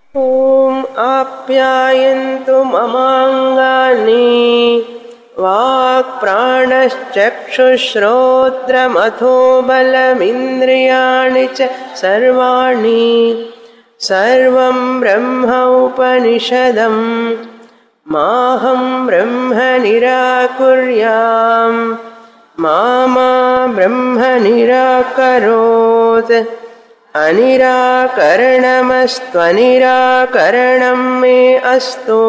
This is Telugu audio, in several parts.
ॐ आप्यायन्तु ममाङ्गानि वाक्प्राणश्चक्षुश्रोत्रमथो बलमिन्द्रियाणि च सर्वाणि सर्वं ब्रह्म उपनिषदम् माहं ब्रह्म निराकुर्याम् मा मा ब्रह्म निराकरोत् अनिराकरणमस्त्वनिराकरणं मे अस्तु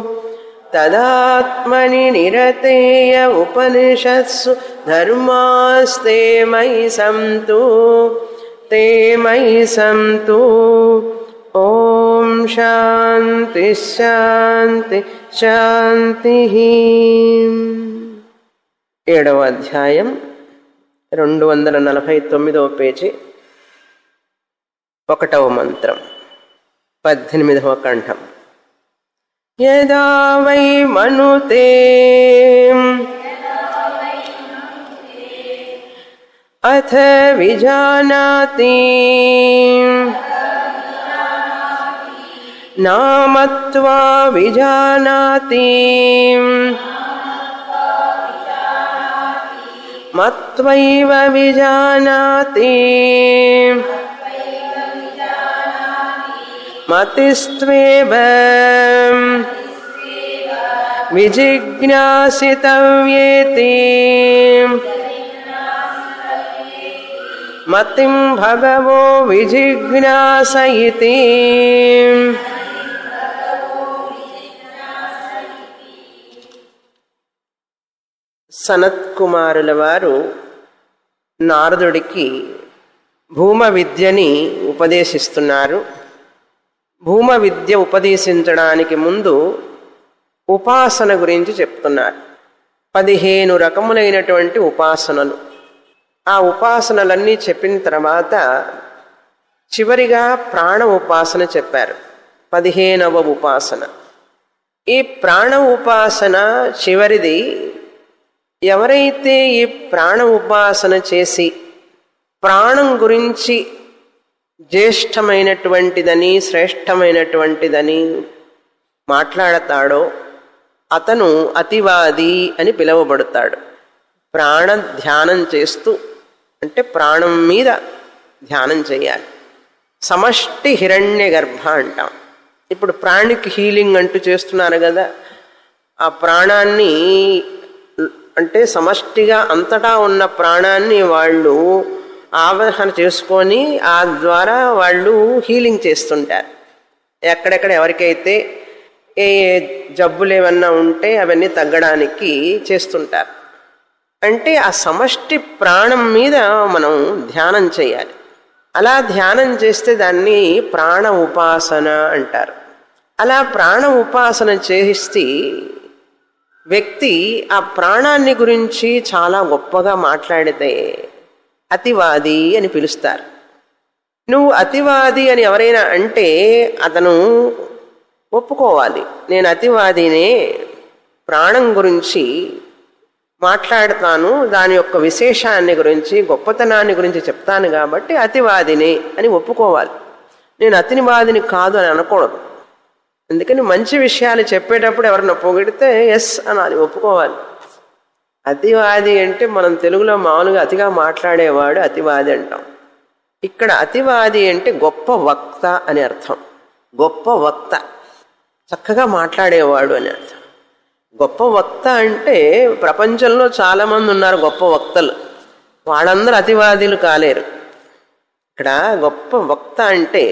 तदात्मनि निरतेय उपनिषत्सु धर्मास्ते मयि सन्तु ते मयि सन्तु ॐ शान्तिः శాంతి శాంతి ఏడవ అధ్యాయం రెండు వందల నలభై తొమ్మిదవ పేజీ ఒకటవ మంత్రం పద్దెనిమిదవ కంఠం యదా వై మనుతే అథ విజానాతి నామత్వా విజానాతి మత్వైవ విజానాతి మతిస్త్వేవ విజిజ్ఞాసితవ్యేతి మతిం భగవో విజిజ్ఞాస ఇతి సనత్ కుమారుల వారు నారదుడికి భూమ విద్యని ఉపదేశిస్తున్నారు భూమ విద్య ఉపదేశించడానికి ముందు ఉపాసన గురించి చెప్తున్నారు పదిహేను రకములైనటువంటి ఉపాసనలు ఆ ఉపాసనలన్నీ చెప్పిన తర్వాత చివరిగా ప్రాణ ఉపాసన చెప్పారు పదిహేనవ ఉపాసన ఈ ప్రాణ ఉపాసన చివరిది ఎవరైతే ఈ ప్రాణ ఉపాసన చేసి ప్రాణం గురించి జ్యేష్టమైనటువంటిదని శ్రేష్టమైనటువంటిదని మాట్లాడతాడో అతను అతివాది అని పిలువబడతాడు ప్రాణ ధ్యానం చేస్తూ అంటే ప్రాణం మీద ధ్యానం చేయాలి సమష్టి హిరణ్య గర్భ అంటాం ఇప్పుడు ప్రాణిక్ హీలింగ్ అంటూ చేస్తున్నారు కదా ఆ ప్రాణాన్ని అంటే సమష్టిగా అంతటా ఉన్న ప్రాణాన్ని వాళ్ళు ఆవాహన చేసుకొని ఆ ద్వారా వాళ్ళు హీలింగ్ చేస్తుంటారు ఎక్కడెక్కడ ఎవరికైతే ఏ జబ్బులు ఏమన్నా ఉంటే అవన్నీ తగ్గడానికి చేస్తుంటారు అంటే ఆ సమష్టి ప్రాణం మీద మనం ధ్యానం చేయాలి అలా ధ్యానం చేస్తే దాన్ని ప్రాణ ఉపాసన అంటారు అలా ప్రాణ ఉపాసన చేస్తే వ్యక్తి ఆ ప్రాణాన్ని గురించి చాలా గొప్పగా మాట్లాడితే అతివాది అని పిలుస్తారు నువ్వు అతివాది అని ఎవరైనా అంటే అతను ఒప్పుకోవాలి నేను అతివాదినే ప్రాణం గురించి మాట్లాడతాను దాని యొక్క విశేషాన్ని గురించి గొప్పతనాన్ని గురించి చెప్తాను కాబట్టి అతివాదిని అని ఒప్పుకోవాలి నేను అతినివాదిని కాదు అని అనకూడదు అందుకని మంచి విషయాలు చెప్పేటప్పుడు ఎవరన్నా పొగిడితే ఎస్ అనాలి ఒప్పుకోవాలి అతివాది అంటే మనం తెలుగులో మామూలుగా అతిగా మాట్లాడేవాడు అతివాది అంటాం ఇక్కడ అతివాది అంటే గొప్ప వక్త అని అర్థం గొప్ప వక్త చక్కగా మాట్లాడేవాడు అని అర్థం గొప్ప వక్త అంటే ప్రపంచంలో చాలామంది ఉన్నారు గొప్ప వక్తలు వాళ్ళందరూ అతివాదులు కాలేరు ఇక్కడ గొప్ప వక్త అంటే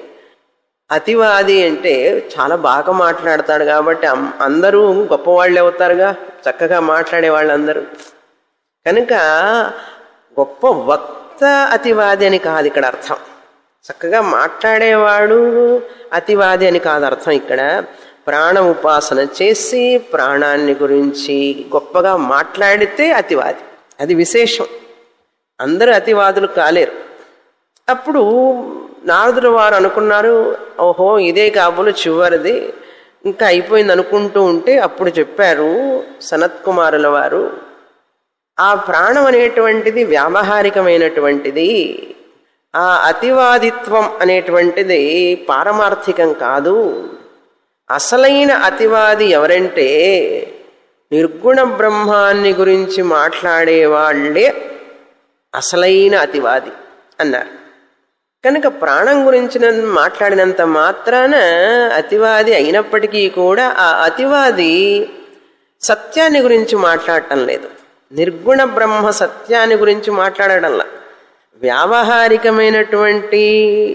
అతివాది అంటే చాలా బాగా మాట్లాడతాడు కాబట్టి అందరూ గొప్పవాళ్ళు అవుతారుగా చక్కగా మాట్లాడే వాళ్ళందరూ కనుక గొప్ప వక్త అతివాది అని కాదు ఇక్కడ అర్థం చక్కగా మాట్లాడేవాడు అతివాది అని కాదు అర్థం ఇక్కడ ప్రాణ ఉపాసన చేసి ప్రాణాన్ని గురించి గొప్పగా మాట్లాడితే అతివాది అది విశేషం అందరూ అతివాదులు కాలేరు అప్పుడు నారదుల వారు అనుకున్నారు ఓహో ఇదే కాబోలు చివరిది ఇంకా అయిపోయింది అనుకుంటూ ఉంటే అప్పుడు చెప్పారు సనత్ కుమారుల వారు ఆ ప్రాణం అనేటువంటిది వ్యావహారికమైనటువంటిది ఆ అతివాదిత్వం అనేటువంటిది పారమార్థికం కాదు అసలైన అతివాది ఎవరంటే నిర్గుణ బ్రహ్మాన్ని గురించి మాట్లాడే వాళ్ళే అసలైన అతివాది అన్నారు కనుక ప్రాణం గురించి మాట్లాడినంత మాత్రాన అతివాది అయినప్పటికీ కూడా ఆ అతివాది సత్యాన్ని గురించి మాట్లాడటం లేదు నిర్గుణ బ్రహ్మ సత్యాన్ని గురించి మాట్లాడడంలా వ్యావహారికమైనటువంటి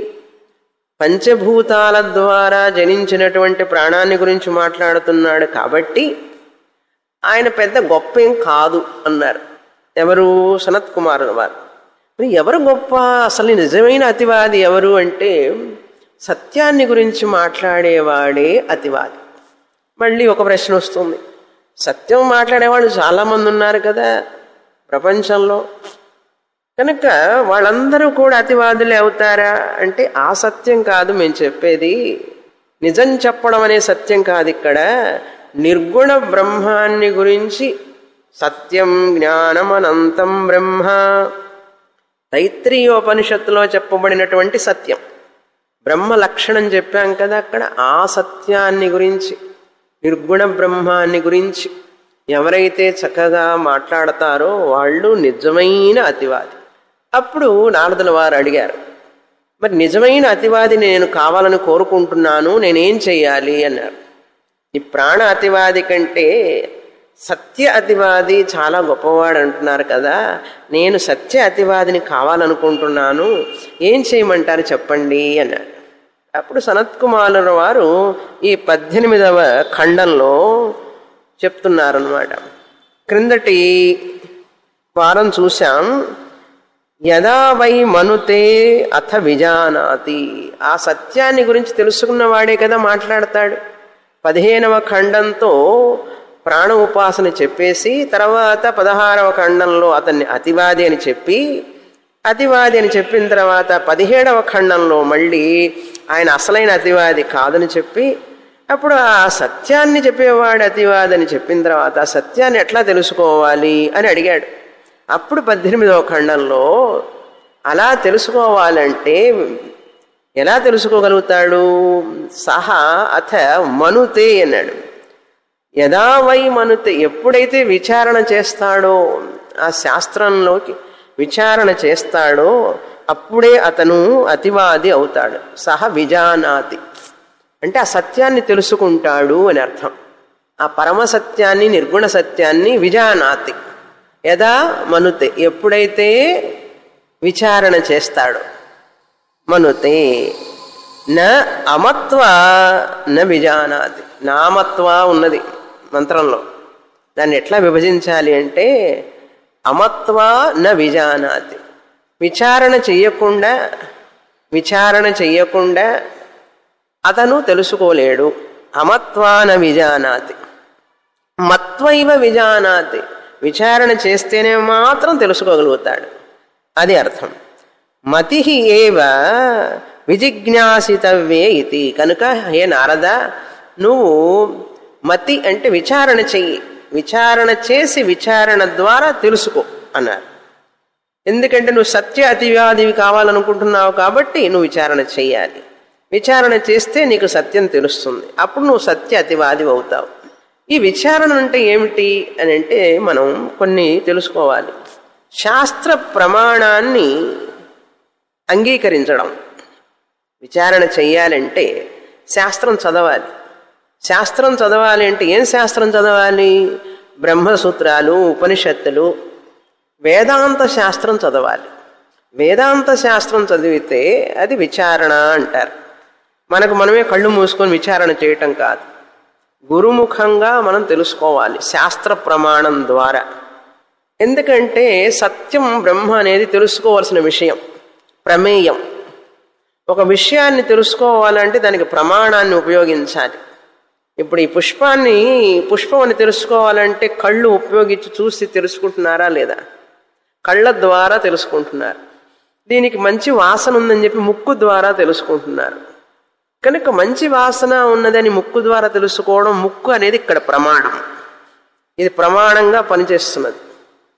పంచభూతాల ద్వారా జనించినటువంటి ప్రాణాన్ని గురించి మాట్లాడుతున్నాడు కాబట్టి ఆయన పెద్ద గొప్ప ఏం కాదు అన్నారు ఎవరు సనత్ కుమారుల వారు మరి ఎవరు గొప్ప అసలు నిజమైన అతివాది ఎవరు అంటే సత్యాన్ని గురించి మాట్లాడేవాడే అతివాది మళ్ళీ ఒక ప్రశ్న వస్తుంది సత్యం మాట్లాడేవాళ్ళు చాలామంది ఉన్నారు కదా ప్రపంచంలో కనుక వాళ్ళందరూ కూడా అతివాదులే అవుతారా అంటే ఆ సత్యం కాదు మేము చెప్పేది నిజం చెప్పడం అనే సత్యం కాదు ఇక్కడ నిర్గుణ బ్రహ్మాన్ని గురించి సత్యం జ్ఞానం అనంతం బ్రహ్మ తైత్రీయోపనిషత్తులో చెప్పబడినటువంటి సత్యం బ్రహ్మ లక్షణం చెప్పాం కదా అక్కడ ఆ సత్యాన్ని గురించి నిర్గుణ బ్రహ్మాన్ని గురించి ఎవరైతే చక్కగా మాట్లాడతారో వాళ్ళు నిజమైన అతివాది అప్పుడు నారదుల వారు అడిగారు మరి నిజమైన అతివాది నేను కావాలని కోరుకుంటున్నాను నేనేం చెయ్యాలి అన్నారు ఈ ప్రాణ అతివాది కంటే సత్య అతివాది చాలా గొప్పవాడు అంటున్నారు కదా నేను సత్య అతివాదిని కావాలనుకుంటున్నాను ఏం చేయమంటారు చెప్పండి అన్నారు అప్పుడు సనత్ కుమారుల వారు ఈ పద్దెనిమిదవ ఖండంలో చెప్తున్నారనమాట క్రిందటి వారం చూశాం యదా వై మనుతే అథ విజానాతి ఆ సత్యాన్ని గురించి తెలుసుకున్నవాడే కదా మాట్లాడతాడు పదిహేనవ ఖండంతో ప్రాణ ఉపాసన చెప్పేసి తర్వాత పదహారవ ఖండంలో అతన్ని అతివాది అని చెప్పి అతివాది అని చెప్పిన తర్వాత పదిహేడవ ఖండంలో మళ్ళీ ఆయన అసలైన అతివాది కాదని చెప్పి అప్పుడు ఆ సత్యాన్ని చెప్పేవాడు అతివాది అని చెప్పిన తర్వాత ఆ సత్యాన్ని ఎట్లా తెలుసుకోవాలి అని అడిగాడు అప్పుడు పద్దెనిమిదవ ఖండంలో అలా తెలుసుకోవాలంటే ఎలా తెలుసుకోగలుగుతాడు సహా అథ మనుతే అన్నాడు యదా వై మనుతే ఎప్పుడైతే విచారణ చేస్తాడో ఆ శాస్త్రంలోకి విచారణ చేస్తాడో అప్పుడే అతను అతివాది అవుతాడు సహ విజానాతి అంటే ఆ సత్యాన్ని తెలుసుకుంటాడు అని అర్థం ఆ పరమ సత్యాన్ని నిర్గుణ సత్యాన్ని విజానాతి యదా మనుతే ఎప్పుడైతే విచారణ చేస్తాడో మనుతే న అమత్వ న విజానాతి నామత్వ ఉన్నది మంత్రంలో దాన్ని ఎట్లా విభజించాలి అంటే అమత్వ న విజానాతి విచారణ చెయ్యకుండా విచారణ చెయ్యకుండా అతను తెలుసుకోలేడు అమత్వాన విజానాతి మత్వైవ విజానాతి విచారణ చేస్తేనే మాత్రం తెలుసుకోగలుగుతాడు అది అర్థం మతి ఏవ విజిజ్ఞాసితవ్యే ఇది కనుక హే నారద నువ్వు మతి అంటే విచారణ చెయ్యి విచారణ చేసి విచారణ ద్వారా తెలుసుకో అన్నారు ఎందుకంటే నువ్వు సత్య అతివ్యాధివి కావాలనుకుంటున్నావు కాబట్టి నువ్వు విచారణ చెయ్యాలి విచారణ చేస్తే నీకు సత్యం తెలుస్తుంది అప్పుడు నువ్వు సత్య అతివాది అవుతావు ఈ విచారణ అంటే ఏమిటి అని అంటే మనం కొన్ని తెలుసుకోవాలి శాస్త్ర ప్రమాణాన్ని అంగీకరించడం విచారణ చెయ్యాలంటే శాస్త్రం చదవాలి శాస్త్రం చదవాలి అంటే ఏం శాస్త్రం చదవాలి బ్రహ్మసూత్రాలు ఉపనిషత్తులు వేదాంత శాస్త్రం చదవాలి వేదాంత శాస్త్రం చదివితే అది విచారణ అంటారు మనకు మనమే కళ్ళు మూసుకొని విచారణ చేయటం కాదు గురుముఖంగా మనం తెలుసుకోవాలి శాస్త్ర ప్రమాణం ద్వారా ఎందుకంటే సత్యం బ్రహ్మ అనేది తెలుసుకోవాల్సిన విషయం ప్రమేయం ఒక విషయాన్ని తెలుసుకోవాలంటే దానికి ప్రమాణాన్ని ఉపయోగించాలి ఇప్పుడు ఈ పుష్పాన్ని పుష్పం అని తెలుసుకోవాలంటే కళ్ళు ఉపయోగించి చూసి తెలుసుకుంటున్నారా లేదా కళ్ళ ద్వారా తెలుసుకుంటున్నారు దీనికి మంచి వాసన ఉందని చెప్పి ముక్కు ద్వారా తెలుసుకుంటున్నారు కనుక మంచి వాసన ఉన్నదని ముక్కు ద్వారా తెలుసుకోవడం ముక్కు అనేది ఇక్కడ ప్రమాణం ఇది ప్రమాణంగా పనిచేస్తున్నది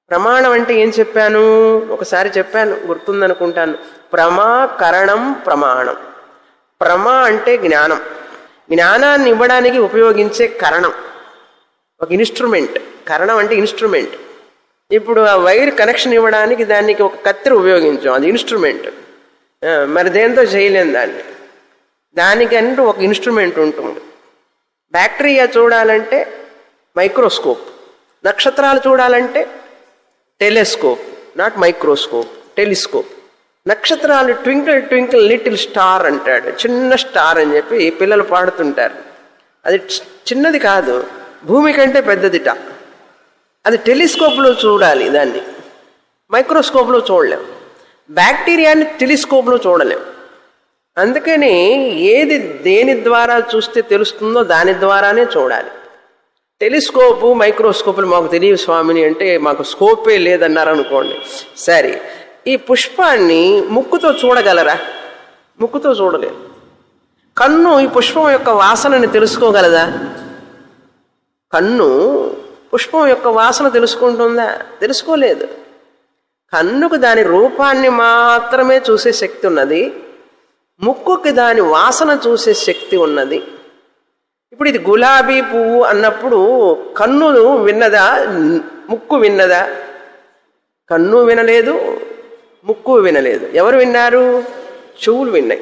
ప్రమాణం అంటే ఏం చెప్పాను ఒకసారి చెప్పాను గుర్తుందనుకుంటాను ప్రమా కరణం ప్రమాణం ప్రమా అంటే జ్ఞానం జ్ఞానాన్ని ఇవ్వడానికి ఉపయోగించే కరణం ఒక ఇన్స్ట్రుమెంట్ కరణం అంటే ఇన్స్ట్రుమెంట్ ఇప్పుడు ఆ వైర్ కనెక్షన్ ఇవ్వడానికి దానికి ఒక కత్తెర ఉపయోగించాం అది ఇన్స్ట్రుమెంట్ ఆ, మరి దేంతో చేయలేం దాన్ని దానికంటూ ఒక ఇన్స్ట్రుమెంట్ ఉంటుంది బ్యాక్టీరియా చూడాలంటే మైక్రోస్కోప్ నక్షత్రాలు చూడాలంటే టెలిస్కోప్ నాట్ మైక్రోస్కోప్ టెలిస్కోప్ నక్షత్రాలు ట్వింకిల్ ట్వింకిల్ లిటిల్ స్టార్ అంటాడు చిన్న స్టార్ అని చెప్పి పిల్లలు పాడుతుంటారు అది చి- చిన్నది కాదు భూమి కంటే పెద్దదిట అది టెలిస్కోప్లో చూడాలి దాన్ని మైక్రోస్కోప్లో చూడలేం బ్యాక్టీరియాని టెలిస్కోప్లో చూడలేం అందుకని ఏది దేని ద్వారా చూస్తే తెలుస్తుందో దాని ద్వారానే చూడాలి టెలిస్కోపు మైక్రోస్కోపులు మాకు తెలియదు స్వామిని అంటే మాకు స్కోపే లేదన్నారు అనుకోండి సరే ఈ పుష్పాన్ని ముక్కుతో చూడగలరా ముక్కుతో చూడలేరు కన్ను ఈ పుష్పం యొక్క వాసనని తెలుసుకోగలదా కన్ను పుష్పం యొక్క వాసన తెలుసుకుంటుందా తెలుసుకోలేదు కన్నుకు దాని రూపాన్ని మాత్రమే చూసే శక్తి ఉన్నది ముక్కుకి దాని వాసన చూసే శక్తి ఉన్నది ఇప్పుడు ఇది గులాబీ పువ్వు అన్నప్పుడు కన్ను విన్నదా ముక్కు విన్నదా కన్ను వినలేదు ముక్కు వినలేదు ఎవరు విన్నారు చెవులు విన్నాయి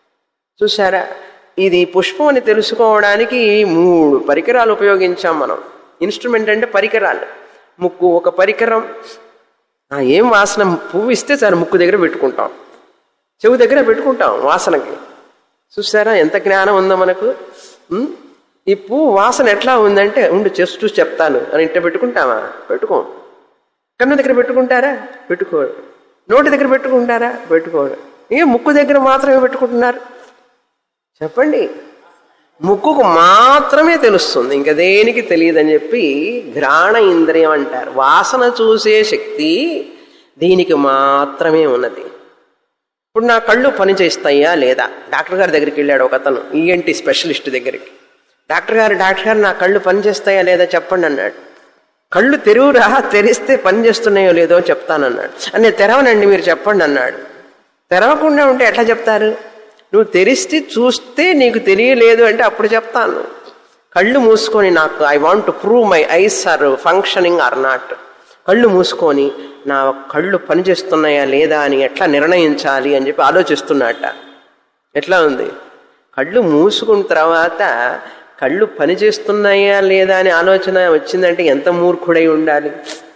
చూసారా ఇది పుష్పం అని తెలుసుకోవడానికి మూడు పరికరాలు ఉపయోగించాం మనం ఇన్స్ట్రుమెంట్ అంటే పరికరాలు ముక్కు ఒక పరికరం ఆ, ఏం వాసన పువ్వు ఇస్తే చాలు ముక్కు దగ్గర పెట్టుకుంటాం చెవు దగ్గర పెట్టుకుంటాం వాసనకి చూసారా ఎంత జ్ఞానం ఉందో మనకు ఉం? ఈ పువ్వు వాసన ఎట్లా ఉందంటే ఉండు చేసి చూసి చెప్తాను అని ఇంట పెట్టుకుంటామా పెట్టుకోం కన్ను దగ్గర పెట్టుకుంటారా పెట్టుకోడు నోటి దగ్గర పెట్టుకుంటారా పెట్టుకోడు ఏ ముక్కు దగ్గర మాత్రమే పెట్టుకుంటున్నారు చెప్పండి ముక్కుకు మాత్రమే తెలుస్తుంది ఇంకా దేనికి తెలియదని చెప్పి ఘ్రాణ ఇంద్రియం అంటారు వాసన చూసే శక్తి దీనికి మాత్రమే ఉన్నది ఇప్పుడు నా కళ్ళు పని చేస్తాయా లేదా డాక్టర్ గారి దగ్గరికి వెళ్ళాడు ఒక అతను ఈఎన్టీ స్పెషలిస్ట్ దగ్గరికి డాక్టర్ గారు డాక్టర్ గారు నా కళ్ళు పని చేస్తాయా లేదా చెప్పండి అన్నాడు కళ్ళు తెరువురా తెరిస్తే పని చేస్తున్నాయో లేదో చెప్తానన్నాడు అనే తెరవనండి మీరు చెప్పండి అన్నాడు తెరవకుండా ఉంటే ఎట్లా చెప్తారు నువ్వు తెరిస్తే చూస్తే నీకు తెలియలేదు అంటే అప్పుడు చెప్తాను కళ్ళు మూసుకొని నాకు I want to prove my eyes are functioning or not కళ్ళు మూసుకొని నా కళ్ళు పనిచేస్తున్నాయా లేదా అని ఎట్లా నిర్ణయించాలి అని చెప్పి ఆలోచిస్తున్నట్ట ఎట్లా ఉంది కళ్ళు మూసుకున్న తర్వాత కళ్ళు పనిచేస్తున్నాయా లేదా అని ఆలోచన వచ్చిందంటే ఎంత మూర్ఖుడై ఉండాలి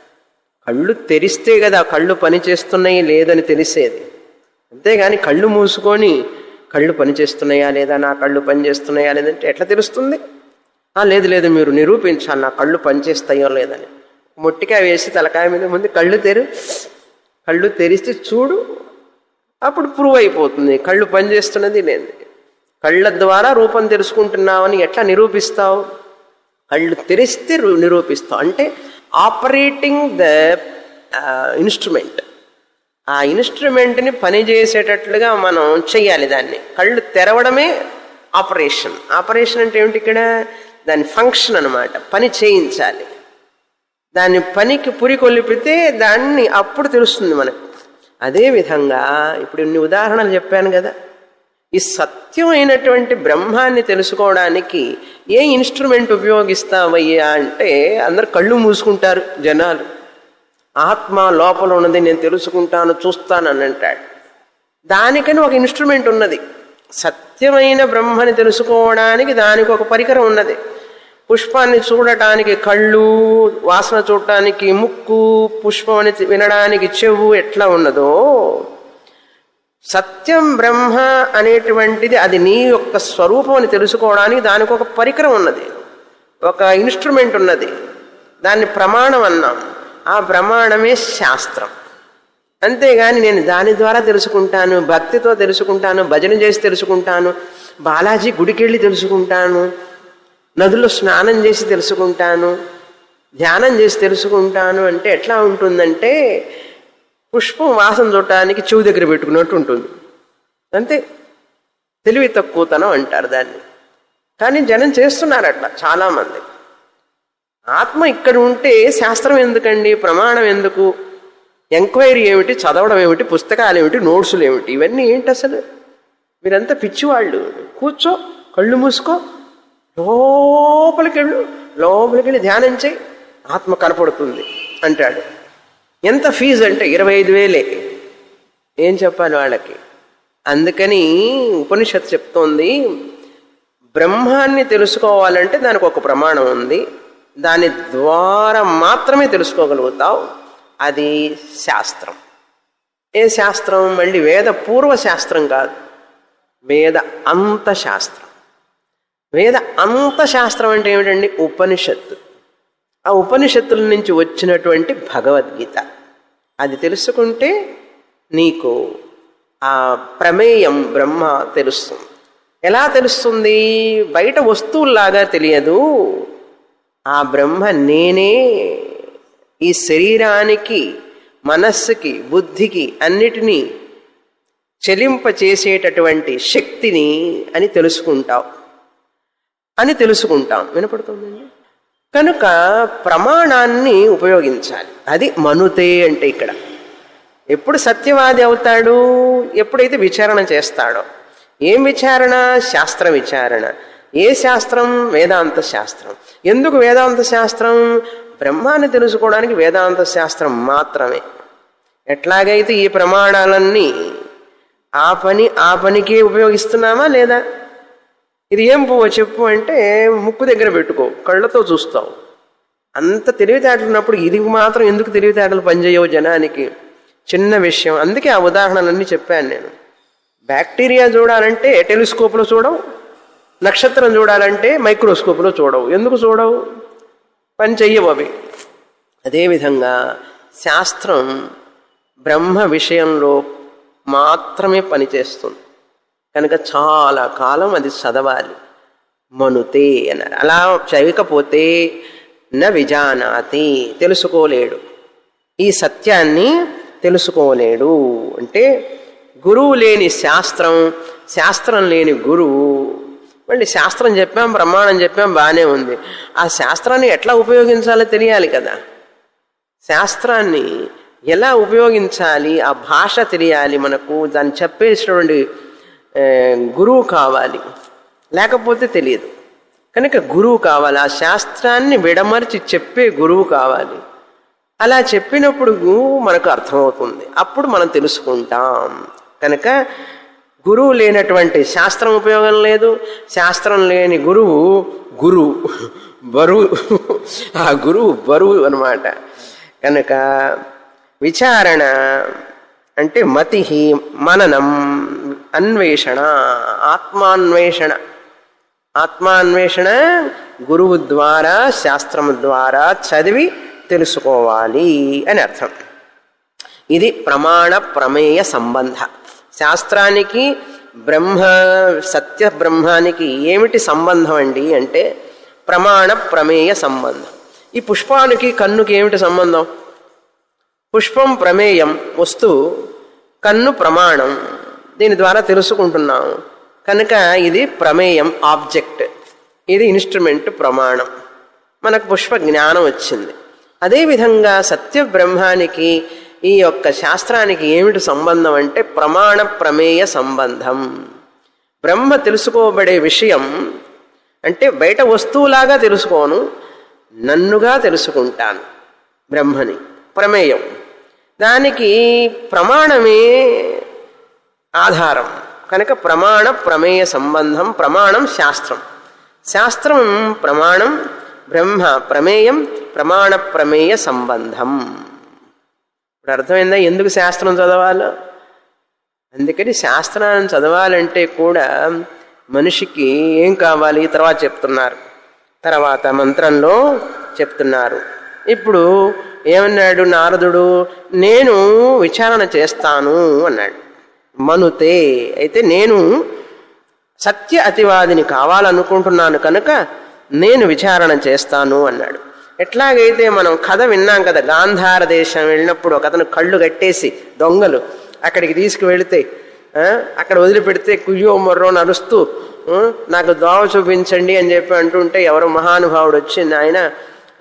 కళ్ళు తెరిస్తే కదా కళ్ళు పనిచేస్తున్నాయి లేదని తెలిసేది అంతేగాని కళ్ళు మూసుకొని కళ్ళు పనిచేస్తున్నాయా లేదా నా కళ్ళు పనిచేస్తున్నాయా లేదంటే ఎట్లా తెలుస్తుంది "ఆ, లేదు లేదు మీరు నిరూపించాలి నా కళ్ళు పనిచేస్తాయో లేదని మొట్టికాయ వేసి తలకాయ మీద ముందు కళ్ళు తెరు కళ్ళు తెరిస్తే చూడు అప్పుడు ప్రూవ్ అయిపోతుంది కళ్ళు పనిచేస్తున్నది లేదు కళ్ళ ద్వారా రూపం తెలుసుకుంటున్నావని ఎట్లా నిరూపిస్తావు కళ్ళు తెరిస్తే రు- నిరూపిస్తావు అంటే ఆపరేటింగ్ ద ఇన్స్ట్రుమెంట్ ఆ ఇన్స్ట్రుమెంట్ని పనిచేసేటట్లుగా మనం చెయ్యాలి దాన్ని కళ్ళు తెరవడమే ఆపరేషన్ ఆపరేషన్ అంటే ఏమిటి ఇక్కడ దాని ఫంక్షన్ అన్నమాట పని చేయించాలి దాన్ని పనికి పురికొల్పితే దాన్ని అప్పుడు తెలుస్తుంది మనకు అదే విధంగా ఇప్పుడు ఇన్ని ఉదాహరణలు చెప్పాను కదా ఈ సత్యమైనటువంటి బ్రహ్మాన్ని తెలుసుకోవడానికి ఏ ఇన్స్ట్రుమెంట్ ఉపయోగిస్తావయ్యా అంటే అందరు కళ్ళు మూసుకుంటారు జనాలు ఆత్మ లోపల ఉన్నది నేను తెలుసుకుంటాను చూస్తాను అని అంటాడు దానికని ఒక ఇన్స్ట్రుమెంట్ ఉన్నది సత్యమైన బ్రహ్మని తెలుసుకోవడానికి దానికి ఒక పరికరం ఉన్నది పుష్పాన్ని చూడటానికి కళ్ళు వాసన చూడటానికి ముక్కు పుష్పం అని వినడానికి చెవు ఎట్లా ఉన్నదో సత్యం బ్రహ్మ అనేటువంటిది అది నీ యొక్క స్వరూపం అని తెలుసుకోవడానికి దానికి ఒక పరికరం ఉన్నది ఒక ఇన్స్ట్రుమెంట్ ఉన్నది దాన్ని ప్రమాణం అన్నాం ఆ ప్రమాణమే శాస్త్రం అంతేగాని నేను దాని ద్వారా తెలుసుకుంటాను భక్తితో తెలుసుకుంటాను భజన చేసి తెలుసుకుంటాను బాలాజీ గుడికెళ్ళి తెలుసుకుంటాను నదుల్లో స్నానం చేసి తెలుసుకుంటాను ధ్యానం చేసి తెలుసుకుంటాను అంటే ఎట్లా ఉంటుందంటే పుష్పం వాసన చూడటానికి చెవు దగ్గర పెట్టుకున్నట్టు ఉంటుంది అంతే తెలివి తక్కువతనం అంటారు దాన్ని కానీ జనం చేస్తున్నారు అట్లా చాలామంది ఆత్మ ఇక్కడ ఉంటే శాస్త్రం ఎందుకండి ప్రమాణం ఎందుకు ఎంక్వైరీ ఏమిటి చదవడం ఏమిటి పుస్తకాలు ఏమిటి నోట్సులు ఏమిటి ఇవన్నీ ఏంటి అసలు మీరంతా పిచ్చివాళ్ళు కూర్చో కళ్ళు మూసుకో లోపలికి వెళ్ళు లోపలికి వెళ్ళి ధ్యానం చేయి ఆత్మ కనపడుతుంది అంటాడు ఎంత ఫీజు అంటే ఇరవై ఐదు వేలే ఏం చెప్పాలి వాళ్ళకి అందుకని ఉపనిషత్తు చెప్తోంది బ్రహ్మాన్ని తెలుసుకోవాలంటే దానికి ఒక ప్రమాణం ఉంది దాని ద్వారా మాత్రమే తెలుసుకోగలుగుతావు అది శాస్త్రం ఏ శాస్త్రం మళ్ళీ వేద పూర్వ శాస్త్రం కాదు వేద అంత శాస్త్రం వేద అంత శాస్త్రం అంటే ఏమిటండి ఉపనిషత్తు ఆ ఉపనిషత్తుల నుంచి వచ్చినటువంటి భగవద్గీత అది తెలుసుకుంటే నీకు ఆ ప్రమేయం బ్రహ్మ తెలుస్తుంది ఎలా తెలుస్తుంది బయట వస్తువుల్లాగా తెలియదు ఆ బ్రహ్మ నేనే ఈ శరీరానికి మనస్సుకి బుద్ధికి అన్నిటినీ చెలింపచేసేటటువంటి శక్తిని అని తెలుసుకుంటావు అని తెలుసుకుంటాం వినపడుతుందండి కనుక ప్రమాణాన్ని ఉపయోగించాలి అది మనుతే అంటే ఇక్కడ ఎప్పుడు సత్యవాది అవుతాడు ఎప్పుడైతే విచారణ చేస్తాడో ఏం విచారణ శాస్త్ర విచారణ ఏ శాస్త్రం వేదాంత శాస్త్రం ఎందుకు వేదాంత శాస్త్రం బ్రహ్మాన్ని తెలుసుకోవడానికి వేదాంత శాస్త్రం మాత్రమే ఎట్లాగైతే ఈ ప్రమాణాలన్నీ ఆ పని ఆ పనికే ఉపయోగిస్తున్నామా లేదా ఇది ఏం పువ్వు చెప్పు అంటే ముక్కు దగ్గర పెట్టుకో కళ్ళతో చూస్తావు అంత తెలివితేటలు ఉన్నప్పుడు ఇది మాత్రం ఎందుకు తెలివితేటలు పనిచేయవు జనానికి చిన్న విషయం అందుకే ఆ ఉదాహరణలన్నీ చెప్పాను నేను బ్యాక్టీరియా చూడాలంటే టెలిస్కోప్లో చూడవు నక్షత్రం చూడాలంటే మైక్రోస్కోప్లో చూడవు ఎందుకు చూడవు పని చెయ్యవు అవి అదేవిధంగా శాస్త్రం బ్రహ్మ విషయంలో మాత్రమే పనిచేస్తుంది కనుక చాలా కాలం అది చదవాలి మనుతే అన్నారు అలా చదవకపోతే న విజానాతి తెలుసుకోలేడు ఈ సత్యాన్ని తెలుసుకోలేడు అంటే గురువు లేని శాస్త్రం శాస్త్రం లేని గురువు మళ్ళీ శాస్త్రం చెప్పాం ప్రమాణం చెప్పాం బాగానే ఉంది ఆ శాస్త్రాన్ని ఎట్లా ఉపయోగించాలో తెలియాలి కదా శాస్త్రాన్ని ఎలా ఉపయోగించాలి ఆ భాష తెలియాలి మనకు దాన్ని చెప్పేసినటువంటి ఆ, గురువు కావాలి లేకపోతే తెలియదు కనుక గురువు కావాలి ఆ శాస్త్రాన్ని విడమర్చి చెప్పే గురువు కావాలి అలా చెప్పినప్పుడు మనకు అర్థమవుతుంది అప్పుడు మనం తెలుసుకుంటాం కనుక గురువు లేనటువంటి శాస్త్రం ఉపయోగం లేదు శాస్త్రం లేని గురువు గురువు బరువు ఆ గురువు బరువు అనమాట కనుక విచారణ అంటే మతి మననం అన్వేషణ ఆత్మాన్వేషణ ఆత్మాన్వేషణ గురువు ద్వారా శాస్త్రము ద్వారా చదివి తెలుసుకోవాలి అని అర్థం ఇది ప్రమాణ ప్రమేయ సంబంధ శాస్త్రానికి బ్రహ్మ సత్య బ్రహ్మానికి ఏమిటి సంబంధం అండి అంటే ప్రమాణ ప్రమేయ సంబంధం ఈ పుష్పానికి కన్నుకి ఏమిటి సంబంధం పుష్పం ప్రమేయం వస్తువు కన్ను ప్రమాణం దీని ద్వారా తెలుసుకుంటున్నాం కనుక ఇది ప్రమేయం ఆబ్జెక్ట్ ఇది ఇన్స్ట్రుమెంట్ ప్రమాణం మనకు పుష్ప జ్ఞానం వచ్చింది అదేవిధంగా సత్య బ్రహ్మానికి ఈ యొక్క శాస్త్రానికి ఏమిటి సంబంధం అంటే ప్రమాణ ప్రమేయ సంబంధం బ్రహ్మ తెలుసుకోబడే విషయం అంటే బయట వస్తువులాగా తెలుసుకోను నన్నుగా తెలుసుకుంటాను బ్రహ్మని ప్రమేయం దానికి ప్రమాణమే ఆధారం కనుక ప్రమాణ ప్రమేయ సంబంధం ప్రమాణం శాస్త్రం శాస్త్రం ప్రమాణం బ్రహ్మ ప్రమేయం ప్రమాణ ప్రమేయ సంబంధం ఇప్పుడు అర్థమైందా ఎందుకు శాస్త్రం చదవాలో అందుకని శాస్త్రాన్ని చదవాలంటే కూడా మనిషికి ఏం కావాలి తర్వాత చెప్తున్నారు తర్వాత మంత్రంలో చెప్తున్నారు ఇప్పుడు ఏమన్నాడు నారదుడు నేను విచారణ చేస్తాను అన్నాడు మనుతే అయితే నేను సత్య అతివాదిని కావాలనుకుంటున్నాను కనుక నేను విచారణ చేస్తాను అన్నాడు ఎట్లాగైతే మనం కథ విన్నాం కదా గాంధార దేశం వెళ్ళినప్పుడు ఒక అతను కళ్ళు కట్టేసి దొంగలు అక్కడికి తీసుకువెళితే ఆ, అక్కడ వదిలిపెడితే కుయ్యో మొర్రో నడుస్తూ ఆ, నాకు దోవ చూపించండి అని చెప్పి అంటుంటే ఎవరో మహానుభావుడు వచ్చి ఆయన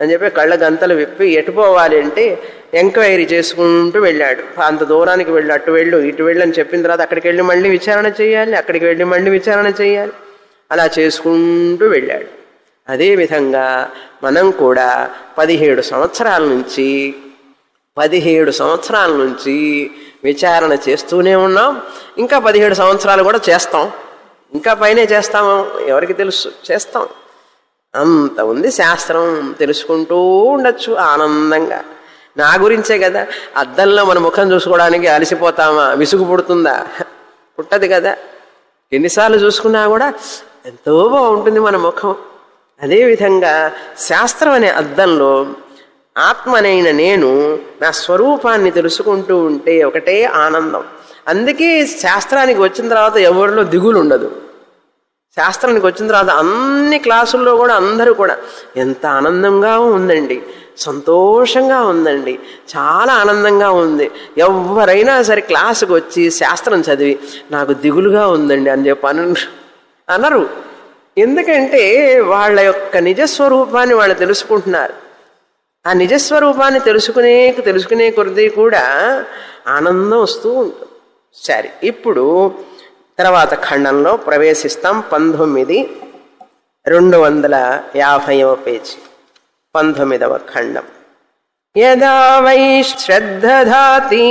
అని చెప్పి కళ్ళ గంతలు విప్పి ఎటుపోవాలి అంటే ఎంక్వైరీ చేసుకుంటూ వెళ్ళాడు అంత దూరానికి వెళ్ళి అటు వెళ్ళు ఇటు వెళ్ళు అని చెప్పిన తర్వాత అక్కడికి వెళ్ళి మళ్ళీ విచారణ చేయాలి అక్కడికి వెళ్ళి మళ్ళీ విచారణ చేయాలి అలా చేసుకుంటూ వెళ్ళాడు అదేవిధంగా మనం కూడా పదిహేడు సంవత్సరాల నుంచి పదిహేడు సంవత్సరాల నుంచి విచారణ చేస్తూనే ఉన్నాం ఇంకా పదిహేడు సంవత్సరాలు కూడా చేస్తాం ఇంకా పైనే చేస్తాము ఎవరికి తెలుసు చేస్తాం అంత ఉంది శాస్త్రం తెలుసుకుంటూ ఉండొచ్చు ఆనందంగా నా గురించే కదా అద్దంలో మన ముఖం చూసుకోవడానికి అలసిపోతామా విసుగు పుడుతుందా పుట్టదు కదా ఎన్నిసార్లు చూసుకున్నా కూడా ఎంతో బాగుంటుంది మన ముఖం అదేవిధంగా శాస్త్రం అనే అద్దంలో ఆత్మనైన నేను నా స్వరూపాన్ని తెలుసుకుంటూ ఉంటే ఒకటే ఆనందం అందుకే శాస్త్రానికి వచ్చిన తర్వాత ఎవరిలో దిగులు ఉండదు శాస్త్రానికి వచ్చిన తర్వాత అన్ని క్లాసుల్లో కూడా అందరూ కూడా ఎంత ఆనందంగా ఉందండి సంతోషంగా ఉందండి చాలా ఆనందంగా ఉంది ఎవరైనా సరే క్లాసుకు వచ్చి శాస్త్రం చదివి నాకు దిగులుగా ఉందండి అని చెప్పి అన అనరు ఎందుకంటే వాళ్ళ యొక్క నిజస్వరూపాన్ని వాళ్ళు తెలుసుకుంటున్నారు ఆ నిజస్వరూపాన్ని తెలుసుకునే తెలుసుకునే కొద్దీ కూడా ఆనందం వస్తూ ఉంటుంది సరే ఇప్పుడు తర్వాత ఖండంలో ప్రవేశిస్తాం పంతొమ్మిది రెండు వందల యాభైవ పేజీ పంతొమ్మిదవ ఖండం యదా వై శ్రద్ధధాతి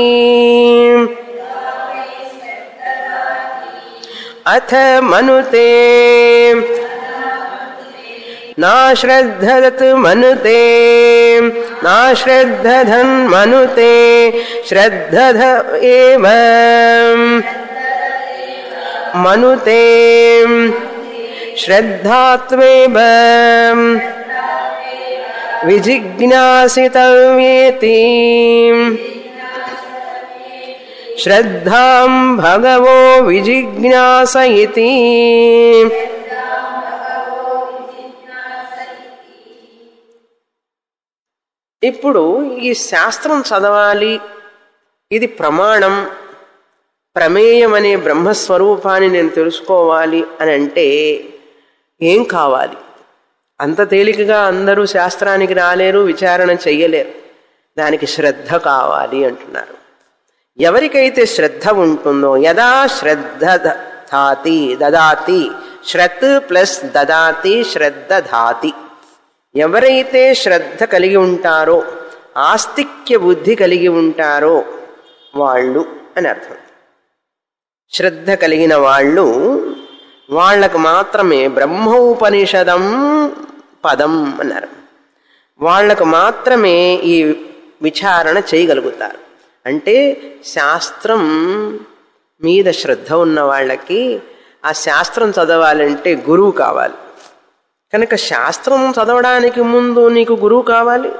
అథ మనుతే నా శ్రద్ధదత్ మనుతే నా శ్రద్ధధన్ మనుతే శ్రద్ధధ ఏవ మనుతే శ్రద్ధాత్వేవ విజిజ్ఞాసితవ్యేతి శ్రద్ధాం భగవో విజిజ్ఞాస ఇతి ఇప్పుడు ఈ శాస్త్రం చదవాలి ఇది ప్రమాణం ప్రమేయం అనే బ్రహ్మస్వరూపాన్ని నేను తెలుసుకోవాలి అని అంటే ఏం కావాలి అంత తేలికగా అందరూ శాస్త్రానికి రాలేరు విచారణ చెయ్యలేరు దానికి శ్రద్ధ కావాలి అంటున్నారు ఎవరికైతే శ్రద్ధ ఉంటుందో యదా శ్రద్ధ ధాతి దదాతి శ్రత్ ప్లస్ దదాతి శ్రద్ధ ధాతి ఎవరైతే శ్రద్ధ కలిగి ఉంటారో ఆస్తిక్య బుద్ధి కలిగి ఉంటారో వాళ్ళు అని అర్థం శ్రద్ధ కలిగిన వాళ్ళు వాళ్లకు మాత్రమే బ్రహ్మోపనిషదం పదం అన్నారు వాళ్లకు మాత్రమే ఈ విచారణ చేయగలుగుతారు అంటే శాస్త్రం మీద శ్రద్ధ ఉన్న వాళ్ళకి ఆ శాస్త్రం చదవాలంటే గురువు కావాలి కనుక శాస్త్రం చదవడానికి ముందు నీకు గురువు కావాలి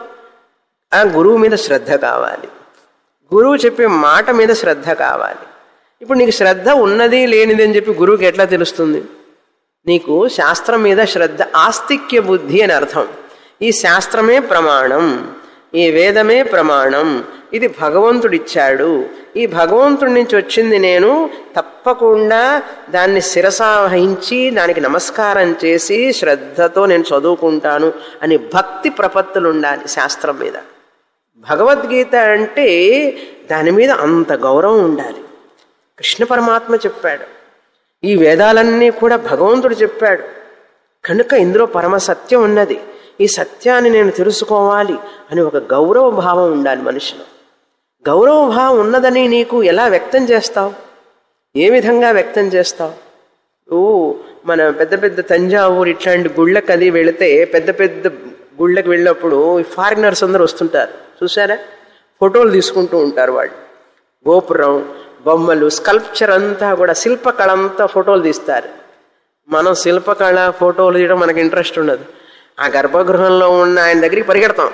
ఆ గురువు మీద శ్రద్ధ కావాలి గురువు చెప్పే మాట మీద శ్రద్ధ కావాలి ఇప్పుడు నీకు శ్రద్ధ ఉన్నది లేనిది అని చెప్పి గురువుకి ఎట్లా తెలుస్తుంది నీకు శాస్త్రం మీద శ్రద్ధ ఆస్తిక్య బుద్ధి అని అర్థం ఈ శాస్త్రమే ప్రమాణం ఈ వేదమే ప్రమాణం ఇది భగవంతుడిచ్చాడు ఈ భగవంతుడి నుంచి వచ్చింది నేను తప్పకుండా దాన్ని శిరసావహించి దానికి నమస్కారం చేసి శ్రద్ధతో నేను చదువుకుంటాను అని భక్తి ప్రపత్తులు ఉండాలి శాస్త్రం మీద భగవద్గీత అంటే దాని మీద అంత గౌరవం ఉండాలి కృష్ణ పరమాత్మ చెప్పాడు ఈ వేదాలన్నీ కూడా భగవంతుడు చెప్పాడు కనుక ఇందులో పరమ సత్యం ఉన్నది ఈ సత్యాన్ని నేను తెలుసుకోవాలి అని ఒక గౌరవ భావం ఉండాలి మనిషిలో గౌరవ భావం ఉన్నదని నీకు ఎలా వ్యక్తం చేస్తావు ఏ విధంగా వ్యక్తం చేస్తావు ఓ మన పెద్ద పెద్ద తంజావూరు ఇట్లాంటి గుళ్ళకి అది వెళితే పెద్ద పెద్ద గుళ్ళకి వెళ్ళినప్పుడు ఫారినర్స్ అందరూ వస్తుంటారు చూసారా ఫోటోలు తీసుకుంటూ ఉంటారు వాళ్ళు గోపురం బొమ్మలు స్కల్ప్చర్ అంతా కూడా శిల్పకళ అంతా ఫోటోలు తీస్తారు మనం శిల్పకళ ఫోటోలు తీయడం మనకి ఇంట్రెస్ట్ ఉండదు ఆ గర్భగృహంలో ఉన్న ఆయన దగ్గరికి పరిగెడతాం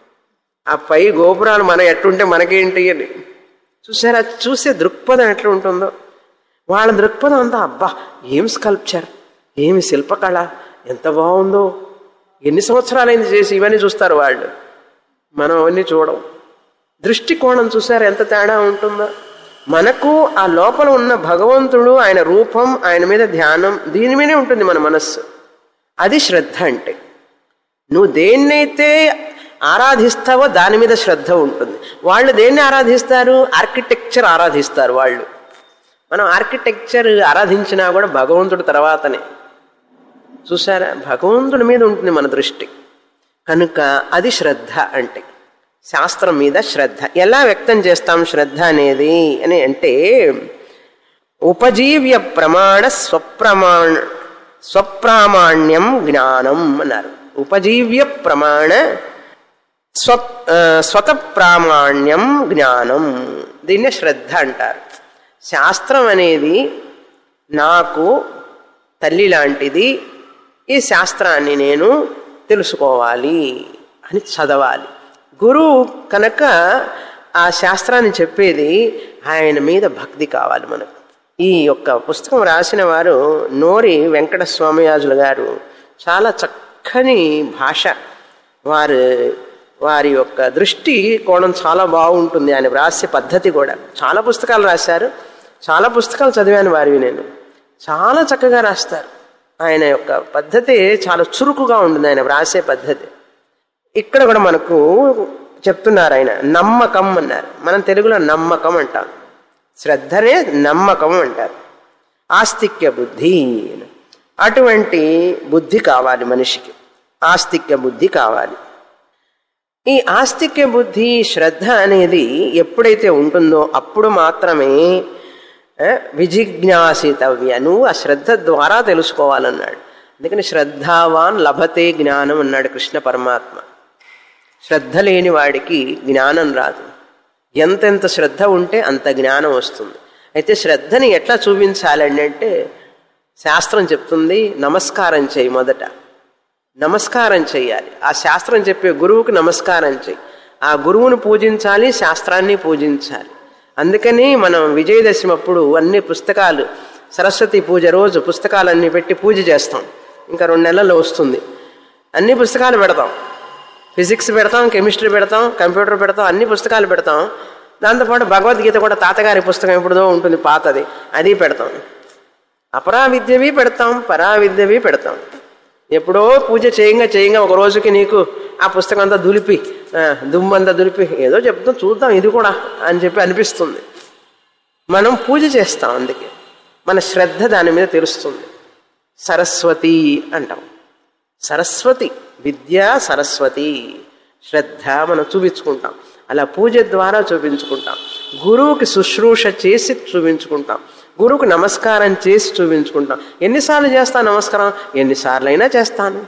ఆ పై గోపురాలు మనం ఎట్టుంటే మనకేంటి అని చూసారా చూసే దృక్పథం ఎట్లా ఉంటుందో వాళ్ళ దృక్పథం అంతా అబ్బా ఏం స్కల్ప్చర్ ఏమి శిల్పకళ ఎంత బాగుందో ఎన్ని సంవత్సరాలైంది చేసి ఇవన్నీ చూస్తారు వాళ్ళు మనం అవన్నీ చూడం దృష్టికోణం చూసారు ఎంత తేడా ఉంటుందో మనకు ఆ లోపల ఉన్న భగవంతుడు ఆయన రూపం ఆయన మీద ధ్యానం దీని మీదే ఉంటుంది మన మనస్సు అది శ్రద్ధ అంటే నువ్వు దేన్నైతే ఆరాధిస్తావో దాని మీద శ్రద్ధ ఉంటుంది వాళ్ళు దేన్ని ఆరాధిస్తారు ఆర్కిటెక్చర్ ఆరాధిస్తారు వాళ్ళు మనం ఆర్కిటెక్చర్ ఆరాధించినా కూడా భగవంతుడి తర్వాతనే చూసారా భగవంతుడి మీద ఉంటుంది మన దృష్టి కనుక అది శ్రద్ధ అంటే శాస్త్రం మీద శ్రద్ధ ఎలా వ్యక్తం చేస్తాం శ్రద్ధ అనేది అని అంటే ఉపజీవ్య ప్రమాణ స్వప్రమాణ స్వప్రామాణ్యం జ్ఞానం అన్నారు ఉపజీవ్య ప్రమాణ స్వ స్వత ప్రామాణ్యం జ్ఞానం దీన్నే శ్రద్ధ అంటారు శాస్త్రం అనేది నాకు తల్లి లాంటిది ఈ శాస్త్రాన్ని నేను తెలుసుకోవాలి అని చదవాలి గురువు కనుక ఆ శాస్త్రాన్ని చెప్పేది ఆయన మీద భక్తి కావాలి మనకు ఈ యొక్క పుస్తకం రాసిన వారు నోరి వెంకట స్వామియాజులు గారు చాలా చక్కని భాష వారు వారి యొక్క దృష్టి కోణం చాలా బాగుంటుంది ఆయన వ్రాసే పద్ధతి కూడా చాలా పుస్తకాలు రాశారు చాలా పుస్తకాలు చదివాను వారివి నేను చాలా చక్కగా రాస్తారు ఆయన యొక్క పద్ధతి చాలా చురుకుగా ఉంటుంది ఆయన వ్రాసే పద్ధతి ఇక్కడ కూడా మనకు చెప్తున్నారు ఆయన నమ్మకం అన్నారు మనం తెలుగులో నమ్మకం అంటాం శ్రద్ధనే నమ్మకం అంటారు ఆస్తిక్య బుద్ధి అటువంటి బుద్ధి కావాలి మనిషికి ఆస్తిక్య బుద్ధి కావాలి ఈ ఆస్తిక్య బుద్ధి శ్రద్ధ అనేది ఎప్పుడైతే ఉంటుందో అప్పుడు మాత్రమే విజిజ్ఞాసితవ్య నువ్వు ఆ శ్రద్ధ ద్వారా తెలుసుకోవాలన్నాడు అందుకని శ్రద్ధావాన్ లభతే జ్ఞానం అన్నాడు కృష్ణ పరమాత్మ శ్రద్ధ లేని వాడికి జ్ఞానం రాదు ఎంతెంత శ్రద్ధ ఉంటే అంత జ్ఞానం వస్తుంది అయితే శ్రద్ధని ఎట్లా చూపించాలండి అంటే శాస్త్రం చెప్తుంది నమస్కారం చేయి మొదట నమస్కారం చేయాలి ఆ శాస్త్రం చెప్పే గురువుకి నమస్కారం చేయి ఆ గురువును పూజించాలి శాస్త్రాన్ని పూజించాలి అందుకని మనం విజయదశమి అప్పుడు అన్ని పుస్తకాలు సరస్వతి పూజ రోజు పుస్తకాలన్నీ పెట్టి పూజ చేస్తాం ఇంకా రెండు నెలల్లో వస్తుంది అన్ని పుస్తకాలు పెడతాం ఫిజిక్స్ పెడతాం కెమిస్ట్రీ పెడతాం కంప్యూటర్ పెడతాం అన్ని పుస్తకాలు పెడతాం దాంతోపాటు భగవద్గీత కూడా తాతగారి పుస్తకం ఎప్పుడుదో ఉంటుంది పాతది అది పెడతాం అపరా విద్యవి పెడతాం పరా విద్యవి పెడతాం ఎప్పుడో పూజ చేయంగా చేయంగా ఒక రోజుకి నీకు ఆ పుస్తకం అంతా దులిపి దుమ్మంతా దులిపి ఏదో చెప్తాం చూద్దాం ఇది కూడా అని చెప్పి అనిపిస్తుంది మనం పూజ చేస్తాం అందుకే మన శ్రద్ధ దాని మీద తెలుస్తుంది సరస్వతి అంటాం సరస్వతి విద్య సరస్వతి శ్రద్ధ మనం చూపించుకుంటాం అలా పూజ ద్వారా చూపించుకుంటాం గురువుకి శుశ్రూష చేసి చూపించుకుంటాం గురువుకు నమస్కారం చేసి చూపించుకుంటాం ఎన్నిసార్లు చేస్తాను నమస్కారం ఎన్నిసార్లు అయినా చేస్తాను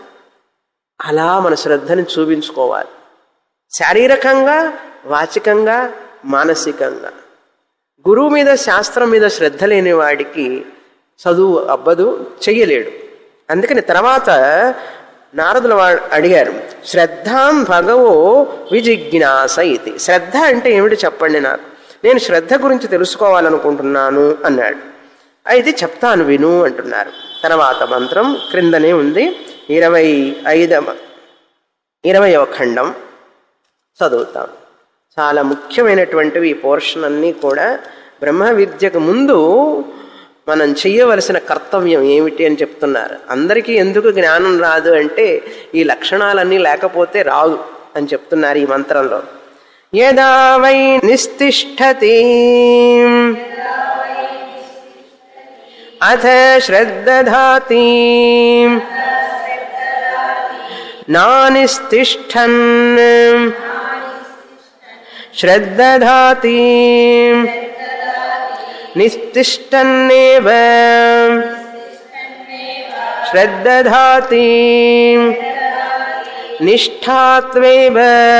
అలా మన శ్రద్ధని చూపించుకోవాలి శారీరకంగా వాచికంగా మానసికంగా గురువు మీద శాస్త్రం మీద శ్రద్ధ లేని వాడికి చదువు అబ్బదు చెయ్యలేడు అందుకని తర్వాత నారదుల వాడు అడిగారు శ్రద్ధాం భగవో విజిజ్ఞాస ఇది శ్రద్ధ అంటే ఏమిటి చెప్పండి నాకు నేను శ్రద్ధ గురించి తెలుసుకోవాలనుకుంటున్నాను అన్నాడు అయితే చెప్తాను విను అంటున్నారు తర్వాత మంత్రం క్రిందనే ఉంది ఇరవై ఐదవ ఇరవయవ ఖండం చదువుతాం చాలా ముఖ్యమైనటువంటివి ఈ పోర్షన్ అన్నీ కూడా బ్రహ్మ విద్యకు ముందు మనం చెయ్యవలసిన కర్తవ్యం ఏమిటి అని చెప్తున్నారు అందరికీ ఎందుకు జ్ఞానం రాదు అంటే ఈ లక్షణాలన్నీ లేకపోతే రాదు అని చెప్తున్నారు ఈ మంత్రంలో యదా వై నిస్తిష్టతి అథ శ్రద్ధధాతి నానిస్తిష్టన్ శ్రద్ధధాతి నిస్తిష్టన్నేవ శ్రద్ధధాతి నిష్ఠాత్వేవ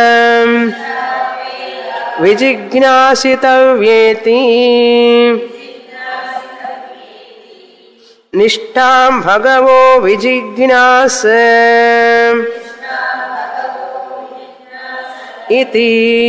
విజిజ్ఞాసితవ్యేతి నిష్ఠాం భగవో విజిజ్ఞాస ఇది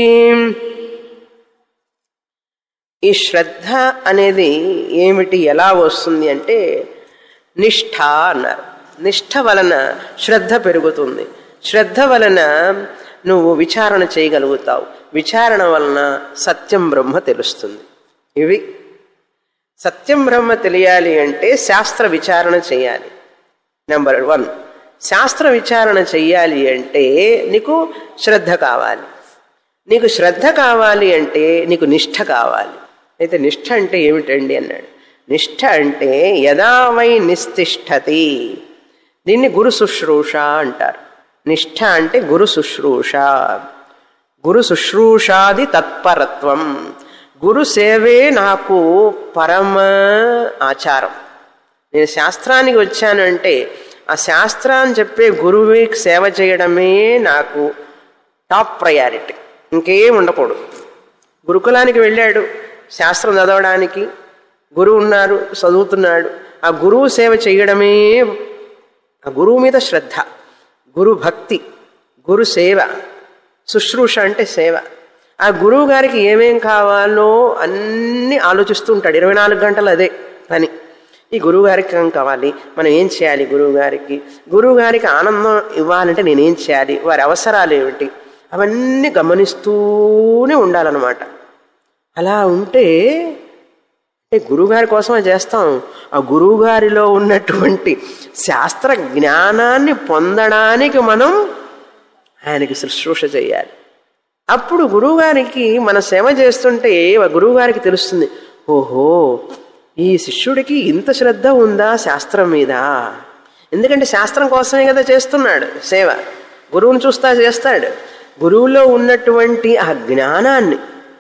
ఈ శ్రద్ధ అనేది ఏమిటి ఎలా వస్తుంది అంటే నిష్ఠ అన్నారు నిష్ఠ వలన శ్రద్ధ పెరుగుతుంది శ్రద్ధ వలన నువ్వు విచారణ చేయగలుగుతావు విచారణ వలన సత్యం బ్రహ్మ తెలుస్తుంది ఇవి సత్యం బ్రహ్మ తెలియాలి అంటే శాస్త్ర విచారణ చేయాలి నెంబర్ వన్ శాస్త్ర విచారణ చెయ్యాలి అంటే నీకు శ్రద్ధ కావాలి నీకు శ్రద్ధ కావాలి అంటే నీకు నిష్ఠ కావాలి అయితే నిష్ఠ అంటే ఏమిటండి అన్నాడు నిష్ఠ అంటే యదా వై నిస్తిష్టతి దీన్ని గురు శుశ్రూష అంటారు నిష్ఠ అంటే గురు శుశ్రూష గురు శుశ్రూషాది తత్పరత్వం గురు సేవే నాకు పరమ ఆచారం నేను శాస్త్రానికి వచ్చానంటే ఆ శాస్త్రాన్ని చెప్పే గురువుకి సేవ చేయడమే నాకు టాప్ ప్రయారిటీ ఇంకేం ఉండకూడదు గురుకులానికి వెళ్ళాడు శాస్త్రం చదవడానికి గురువు ఉన్నారు చదువుతున్నాడు ఆ గురువు సేవ చేయడమే ఆ గురువు మీద శ్రద్ధ గురు భక్తి గురు సేవ శుశ్రూష అంటే సేవ ఆ గురువు గారికి ఏమేం కావాలో అన్నీ ఆలోచిస్తూ ఉంటాడు ఇరవై నాలుగు గంటలు అదే పని ఈ గురువు గారికి ఏం కావాలి మనం ఏం చేయాలి గురువు గారికి గురువు గారికి ఆనందం ఇవ్వాలంటే నేనేం చేయాలి వారి అవసరాలు ఏమిటి అవన్నీ గమనిస్తూనే ఉండాలన్నమాట అలా ఉంటే అంటే గురువుగారి కోసమే చేస్తాం ఆ గురువుగారిలో ఉన్నటువంటి శాస్త్ర జ్ఞానాన్ని పొందడానికి మనం ఆయనకి శుశ్రూష చేయాలి అప్పుడు గురువుగారికి మన సేవ చేస్తుంటే ఆ గురువుగారికి తెలుస్తుంది ఓహో ఈ శిష్యుడికి ఇంత శ్రద్ధ ఉందా శాస్త్రం మీద ఎందుకంటే శాస్త్రం కోసమే కదా చేస్తున్నాడు సేవ గురువుని చూస్తా చేస్తాడు గురువులో ఉన్నటువంటి ఆ జ్ఞానాన్ని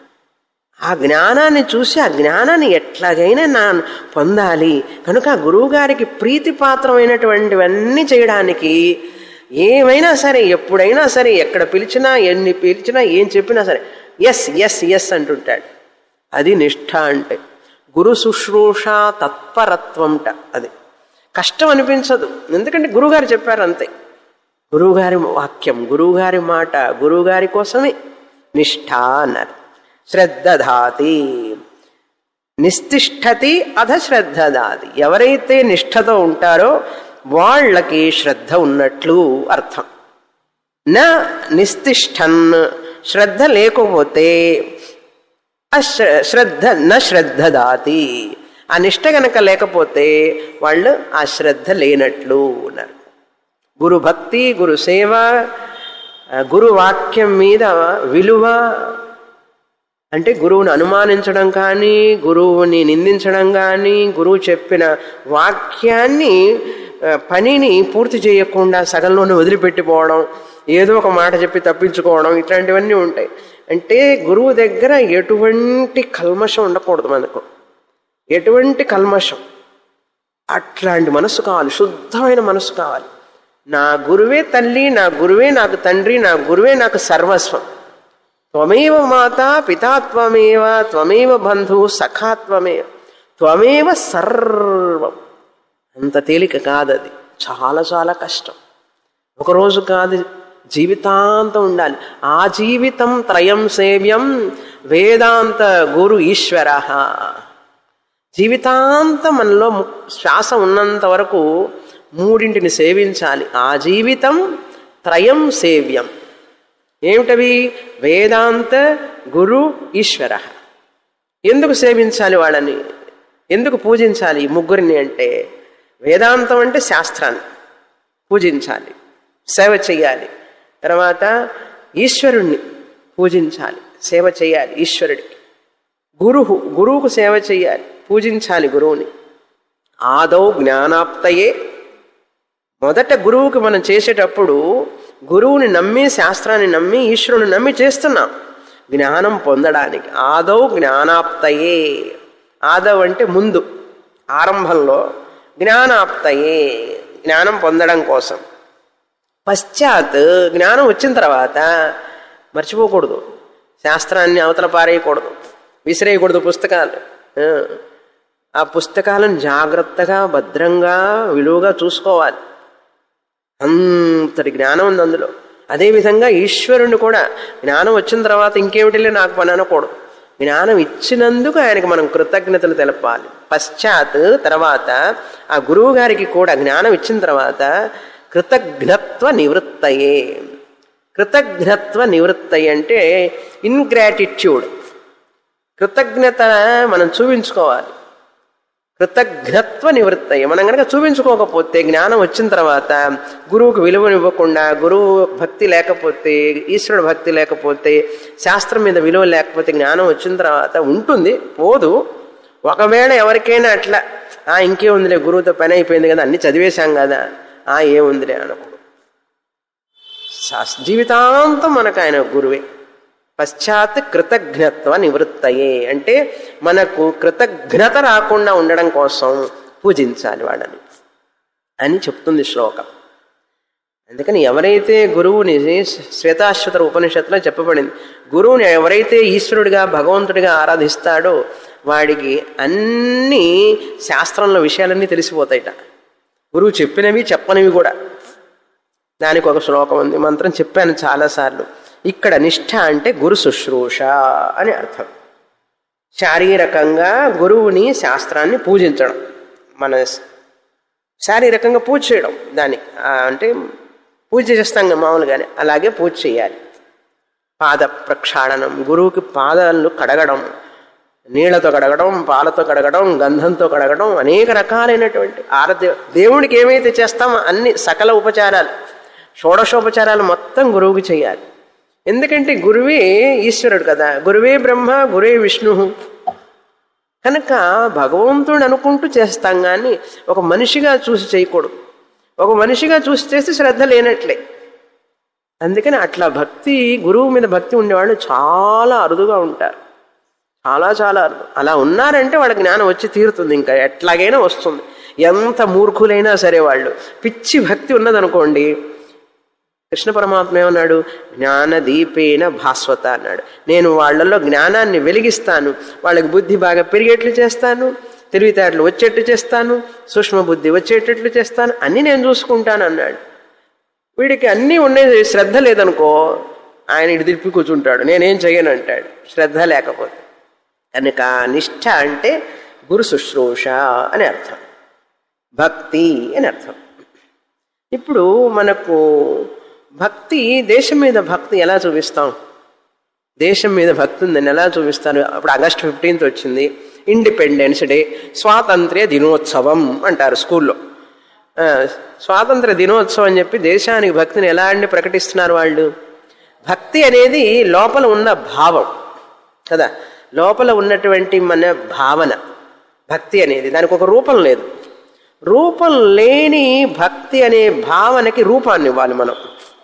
ఆ జ్ఞానాన్ని చూసి ఆ జ్ఞానాన్ని ఎట్లాగైనా నా పొందాలి కనుక ఆ గురువుగారికి ప్రీతిపాత్రమైనటువంటివన్నీ చేయడానికి ఏమైనా సరే ఎప్పుడైనా సరే ఎక్కడ పిలిచినా ఎన్ని పిలిచినా ఏం చెప్పినా సరే ఎస్ ఎస్ ఎస్ అంటుంటాడు అది నిష్ఠ అంటే గురు శుశ్రూష తత్పరత్వంట అది కష్టం అనిపించదు ఎందుకంటే గురువుగారు చెప్పారు అంతే గురువుగారి వాక్యం గురువుగారి మాట గురువుగారి కోసమే నిష్ఠ అన్నారు శ్రద్ధదాతి నిస్తిష్టతి అధ శ్రద్ధదాతి ఎవరైతే నిష్ఠతో ఉంటారో వాళ్ళకి శ్రద్ధ ఉన్నట్లు అర్థం నా నిస్తిష్టన్ శ్రద్ధ లేకపోతే అశ్రద్ధ న శ్రద్ధ దాతి ఆ నిష్ట గనక లేకపోతే వాళ్ళు ఆ శ్రద్ధ లేనట్లు ఉన్నారు గురు భక్తి గురు సేవ గురు వాక్యం మీద విలువ అంటే గురువుని అనుమానించడం కానీ గురువుని నిందించడం కానీ గురువు చెప్పిన వాక్యాన్ని పనిని పూర్తి చేయకుండా సగంలోనే వదిలిపెట్టిపోవడం ఏదో ఒక మాట చెప్పి తప్పించుకోవడం ఇట్లాంటివన్నీ ఉంటాయి అంటే గురువు దగ్గర ఎటువంటి కల్మషం ఉండకూడదు మనకు ఎటువంటి కల్మషం అట్లాంటి మనసు కావాలి శుద్ధమైన మనసు కావాలి నా గురువే తల్లి నా గురువే నాకు తండ్రి నా గురువే నాకు సర్వస్వం త్వమేవ మాత పితాత్వమేవ త్వమేవ బంధు సఖాత్వమేవ త్వమేవ సర్వం అంత తేలిక కాదది చాలా చాలా కష్టం ఒకరోజు కాదు జీవితాంతం ఉండాలి ఆ జీవితం త్రయం సేవ్యం వేదాంత గురు ఈశ్వర జీవితాంతం మనలో శ్వాస ఉన్నంత వరకు మూడింటిని సేవించాలి ఆ జీవితం త్రయం సేవ్యం ఏమిటవి వేదాంత గురు ఈశ్వర ఎందుకు సేవించాలి వాళ్ళని ఎందుకు పూజించాలి ఈ ముగ్గురిని అంటే వేదాంతం అంటే శాస్త్రాన్ని పూజించాలి సేవ చేయాలి తర్వాత ఈశ్వరుణ్ణి పూజించాలి సేవ చేయాలి ఈశ్వరుడికి గురువు గురువుకు సేవ చేయాలి పూజించాలి గురువుని ఆదౌ జ్ఞానాప్తయే మొదట గురువుకి మనం చేసేటప్పుడు గురువుని నమ్మి శాస్త్రాన్ని నమ్మి ఈశ్వరుని నమ్మి చేస్తున్నాం జ్ఞానం పొందడానికి ఆదౌ జ్ఞానాప్తయే ఆదవ్ అంటే ముందు ఆరంభంలో జ్ఞానాప్తయే జ్ఞానం పొందడం కోసం పశ్చాత్ జ్ఞానం వచ్చిన తర్వాత మర్చిపోకూడదు శాస్త్రాన్ని అవతల పారేయకూడదు విసిరేయకూడదు పుస్తకాలు ఆ పుస్తకాలను జాగ్రత్తగా భద్రంగా విలువగా చూసుకోవాలి అంతటి జ్ఞానం ఉంది అందులో అదేవిధంగా ఈశ్వరుణ్ణి కూడా జ్ఞానం వచ్చిన తర్వాత ఇంకేమిటిలే నాకు పని అనకూడదు జ్ఞానం ఇచ్చినందుకు ఆయనకి మనం కృతజ్ఞతలు తెలపాలి పశ్చాత్ తర్వాత ఆ గురువు గారికి కూడా జ్ఞానం ఇచ్చిన తర్వాత కృతజ్ఞత్వ నివృత్తయే కృతజ్ఞత్వ నివృత్తయి అంటే ఇన్గ్రాటిట్యూడ్ కృతజ్ఞత మనం చూపించుకోవాలి కృతజ్ఞత్వ నివృత్తయ్య మనం కనుక చూపించుకోకపోతే జ్ఞానం వచ్చిన తర్వాత గురువుకు విలువనివ్వకుండా గురువు భక్తి లేకపోతే ఈశ్వరుడు భక్తి లేకపోతే శాస్త్రం మీద విలువ లేకపోతే జ్ఞానం వచ్చిన తర్వాత ఉంటుంది పోదు ఒకవేళ ఎవరికైనా అట్లా ఆ ఇంకేముందిలే గురువుతో పని అయిపోయింది కదా అన్ని చదివేశాం కదా ఆ ఏముందిలే అనుకో శాస్- జీవితాంతం మనకు ఆయన గురువే పశ్చాత్ కృతజ్ఞత్వ నివృత్తయే అంటే మనకు కృతజ్ఞత రాకుండా ఉండడం కోసం పూజించాలి వాళ్ళని అని చెప్తుంది శ్లోకం అందుకని ఎవరైతే గురువుని శ్వేతాశ్వతర ఉపనిషత్తులో చెప్పబడింది గురువుని ఎవరైతే ఈశ్వరుడిగా భగవంతుడిగా ఆరాధిస్తాడో వాడికి అన్ని శాస్త్రంలో విషయాలన్నీ తెలిసిపోతాయిట గురువు చెప్పినవి చెప్పనివి కూడా దానికి ఒక శ్లోకం ఉంది మంత్రం చెప్పాను చాలాసార్లు ఇక్కడ నిష్ఠ అంటే గురు శుశ్రూష అని అర్థం శారీరకంగా గురువుని శాస్త్రాన్ని పూజించడం మన శారీరకంగా పూజ చేయడం దాన్ని ఆ, అంటే పూజ చేస్తాం కదా మామూలుగానే అలాగే పూజ చేయాలి పాద ప్రక్షాళనం గురువుకి పాదాలను కడగడం నీళ్లతో కడగడం పాలతో కడగడం గంధంతో కడగడం అనేక రకాలైనటువంటి ఆరాధ్య దేవుడికి ఏమైతే చేస్తామో అన్ని సకల ఉపచారాలు షోడశోపచారాలు మొత్తం గురువుకి చేయాలి ఎందుకంటే గురువే ఈశ్వరుడు కదా గురువే బ్రహ్మ గురువే విష్ణు కనుక భగవంతుడు అనుకుంటూ చేస్తాం కానీ ఒక మనిషిగా చూసి చేయకూడదు ఒక మనిషిగా చూసి చేస్తే శ్రద్ధ లేనట్లే అందుకని అట్లా భక్తి గురువు మీద భక్తి ఉండేవాళ్ళు చాలా అరుదుగా ఉంటారు చాలా చాలా అరుదు అలా ఉన్నారంటే వాళ్ళ జ్ఞానం వచ్చి తీరుతుంది ఇంకా ఎట్లాగైనా వస్తుంది ఎంత మూర్ఖులైనా సరే వాళ్ళు పిచ్చి భక్తి ఉన్నదనుకోండి కృష్ణ పరమాత్మ ఏమన్నాడు జ్ఞాన దీపేన భాస్వత అన్నాడు నేను వాళ్ళల్లో జ్ఞానాన్ని వెలిగిస్తాను వాళ్ళకి బుద్ధి బాగా పెరిగేట్లు చేస్తాను తెలివితేటలు వచ్చేట్లు చేస్తాను సూక్ష్మ బుద్ధి వచ్చేటట్లు చేస్తాను అన్నీ నేను చూసుకుంటాను అన్నాడు వీడికి అన్నీ ఉన్నాయి శ్రద్ధ లేదనుకో ఆయన ఇటు తిప్పి కూర్చుంటాడు నేనేం చెయ్యను అంటాడు శ్రద్ధ లేకపోతే కనుక నిష్ఠ అంటే గురు శుశ్రూష అని అర్థం భక్తి అని అర్థం ఇప్పుడు మనకు భక్తి దేశం మీద భక్తి ఎలా చూపిస్తాం దేశం మీద భక్తి ఉందని ఎలా చూపిస్తారు అప్పుడు ఆగస్ట్ ఫిఫ్టీన్త్ వచ్చింది ఇండిపెండెన్స్ డే స్వాతంత్ర్య దినోత్సవం అంటారు స్కూల్లో ఆ, స్వాతంత్ర దినోత్సవం అని చెప్పి దేశానికి భక్తిని ఎలా అండి ప్రకటిస్తున్నారు వాళ్ళు భక్తి అనేది లోపల ఉన్న భావం కదా లోపల ఉన్నటువంటి మన భావన భక్తి అనేది దానికి ఒక రూపం లేదు రూపం లేని భక్తి అనే భావనకి రూపాన్ని ఇవ్వాలి మనం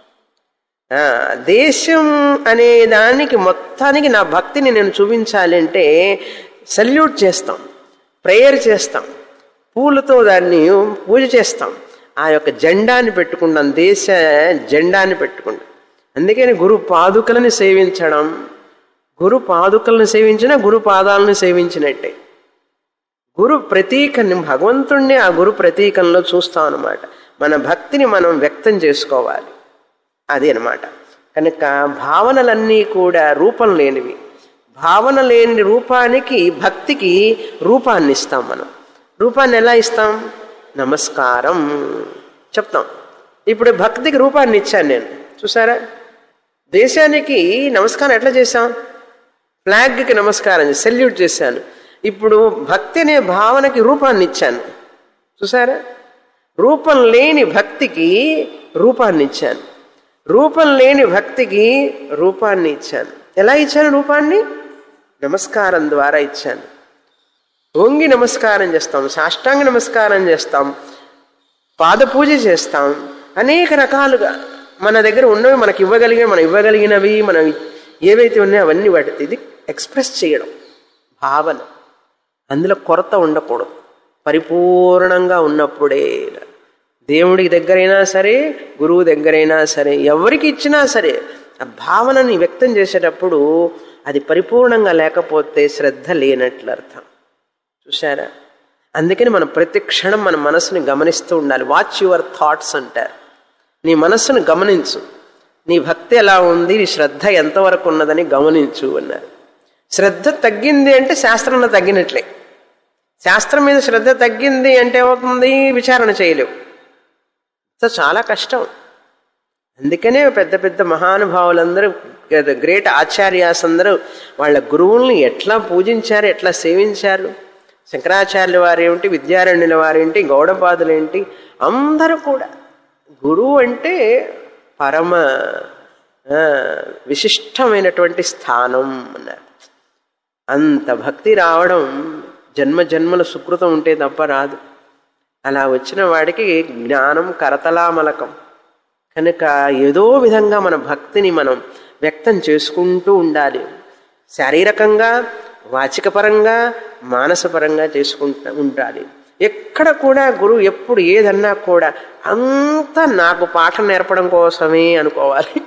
ఆ, దేశం అనే దానికి మొత్తానికి నా భక్తిని నేను చూపించాలి అంటే సల్యూట్ చేస్తాం ప్రేయర్ చేస్తాం పూలతో దాన్ని పూజ చేస్తాం ఆ యొక్క జెండాని పెట్టుకుంటాం దేశ జెండాని పెట్టుకుంటాం అందుకని గురు పాదుకలని సేవించడం గురు పాదుకలను సేవించిన గురు పాదాలను సేవించినట్టే గురు ప్రతీకని భగవంతుణ్ణి ఆ గురు ప్రతీకంలో చూస్తాం అన్నమాట మన భక్తిని మనం వ్యక్తం చేసుకోవాలి అది అనమాట కనుక భావనలన్నీ కూడా రూపం లేనివి భావన లేని రూపానికి భక్తికి రూపాన్ని ఇస్తాం మనం రూపాన్ని ఎలా ఇస్తాం నమస్కారం చెప్తాం ఇప్పుడు భక్తికి రూపాన్ని ఇచ్చాను నేను చూసారా దేశానికి నమస్కారం ఎట్లా చేశాం ఫ్లాగ్కి నమస్కారం సెల్యూట్ చేశాను ఇప్పుడు భక్తి అనే భావనకి రూపాన్ని ఇచ్చాను చూసారా రూపం లేని భక్తికి రూపాన్ని ఇచ్చాను రూపం లేని భక్తికి రూపాన్ని ఇచ్చాను ఎలా ఇచ్చాను రూపాన్ని నమస్కారం ద్వారా ఇచ్చాను వంగి నమస్కారం చేస్తాం సాష్టాంగ నమస్కారం చేస్తాం పాద పూజ చేస్తాం అనేక రకాలుగా మన దగ్గర ఉన్నవి మనకి ఇవ్వగలిగే మనం ఇవ్వగలిగినవి మనం ఏవైతే ఉన్నాయో అవన్నీ వాటి ఇది ఎక్స్ప్రెస్ చేయడం భావన అందులో కొరత ఉండకూడదు పరిపూర్ణంగా ఉన్నప్పుడే దేవుడి దగ్గరైనా సరే గురువు దగ్గరైనా సరే ఎవరికి ఇచ్చినా సరే ఆ భావనని వ్యక్తం చేసేటప్పుడు అది పరిపూర్ణంగా లేకపోతే శ్రద్ధ లేనట్లు అర్థం చూసారా అందుకని మనం ప్రతి క్షణం మన మనసుని గమనిస్తూ ఉండాలి వాచ్ యువర్ థాట్స్ అంటారు నీ మనస్సును గమనించు నీ భక్తి ఎలా ఉంది నీ శ్రద్ధ ఎంతవరకు ఉన్నదని గమనించు అన్నారు శ్రద్ధ తగ్గింది అంటే శాస్త్రంలో తగ్గినట్లే శాస్త్రం మీద శ్రద్ధ తగ్గింది అంటే ఏమవుతుంది విచారణ చేయలేవు సో చాలా కష్టం అందుకనే పెద్ద పెద్ద మహానుభావులందరూ గ్రేట్ ఆచార్యాస్ అందరూ వాళ్ళ గురువుల్ని ఎట్లా పూజించారు ఎట్లా సేవించారు శంకరాచార్యుల వారేమిటి విద్యారణ్యుల వారేంటి గౌడపాదులేంటి అందరూ కూడా గురువు అంటే పరమ ఆ, విశిష్టమైనటువంటి స్థానం అన్నారు అంత భక్తి రావడం జన్మ జన్మల సుకృతం ఉంటే తప్ప రాదు అలా వచ్చిన వాడికి జ్ఞానం కరతలామలకం కనుక ఏదో విధంగా మన భక్తిని మనం వ్యక్తం చేసుకుంటూ ఉండాలి శారీరకంగా వాచికపరంగా మానసపరంగా చేసుకుంటూ ఉండాలి ఎక్కడ కూడా గురువు ఎప్పుడు ఏదన్నా కూడా అంతా నాకు పాఠం నేర్పడం కోసమే అనుకోవాలి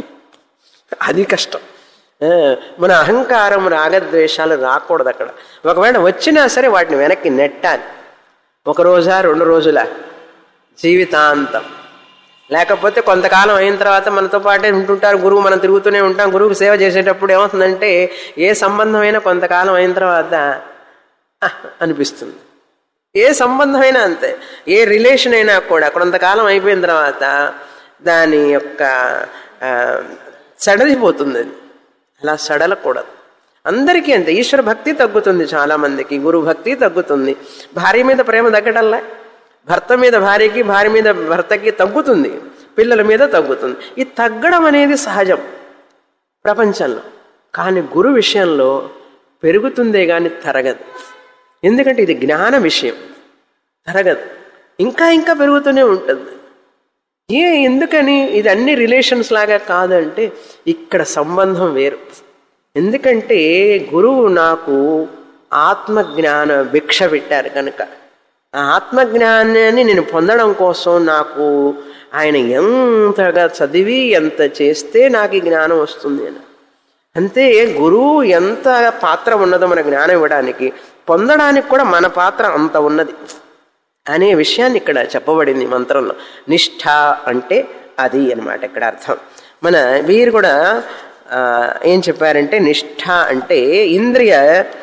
అది కష్టం ఆ, మన అహంకారం రాగద్వేషాలు రాకూడదు అక్కడ ఒకవేళ వచ్చినా సరే వాటిని వెనక్కి నెట్టాలి ఒక రోజా రెండు రోజుల జీవితాంతం లేకపోతే కొంతకాలం అయిన తర్వాత మనతో పాటే ఉంటుంటారు గురువు మనం తిరుగుతూనే ఉంటాం గురువుకి సేవ చేసేటప్పుడు ఏమవుతుందంటే ఏ సంబంధమైనా కొంతకాలం అయిన తర్వాత "ఆహ్" అనిపిస్తుంది ఏ సంబంధమైనా అంతే ఏ రిలేషన్ అయినా కూడా కొంతకాలం అయిపోయిన తర్వాత దాని యొక్క ఆ, సడలిపోతుంది అది అలా సడలకూడదు అందరికీ అంతే ఈశ్వర భక్తి తగ్గుతుంది చాలా మందికి గురు భక్తి తగ్గుతుంది భార్య మీద ప్రేమ తగ్గటల్లా భర్త మీద భార్యకి భార్య మీద భర్తకి తగ్గుతుంది పిల్లల మీద తగ్గుతుంది ఈ తగ్గడం అనేది సహజం ప్రపంచంలో కానీ గురు విషయంలో పెరుగుతుందే కానీ తరగదు ఎందుకంటే ఇది జ్ఞాన విషయం తరగదు ఇంకా ఇంకా పెరుగుతూనే ఉంటుంది ఏ ఎందుకని ఇది అన్ని రిలేషన్స్ లాగా కాదంటే ఇక్కడ సంబంధం వేరు ఎందుకంటే గురువు నాకు ఆత్మజ్ఞాన భిక్ష పెట్టారు కనుక ఆ ఆత్మజ్ఞానాన్ని నేను పొందడం కోసం నాకు ఆయన ఎంతగా చదివి ఎంత చేస్తే నాకు ఈ జ్ఞానం వస్తుంది అని అంతే గురువు ఎంత పాత్ర ఉన్నదో మన జ్ఞానం ఇవ్వడానికి పొందడానికి కూడా మన పాత్ర అంత ఉన్నది అనే విషయాన్ని ఇక్కడ చెప్పబడింది ఈ మంత్రంలో నిష్ఠ అంటే అది అన్నమాట ఇక్కడ అర్థం మన వీరు కూడా ఆ, ఏం చెప్పారంటే నిష్ఠ అంటే ఇంద్రియ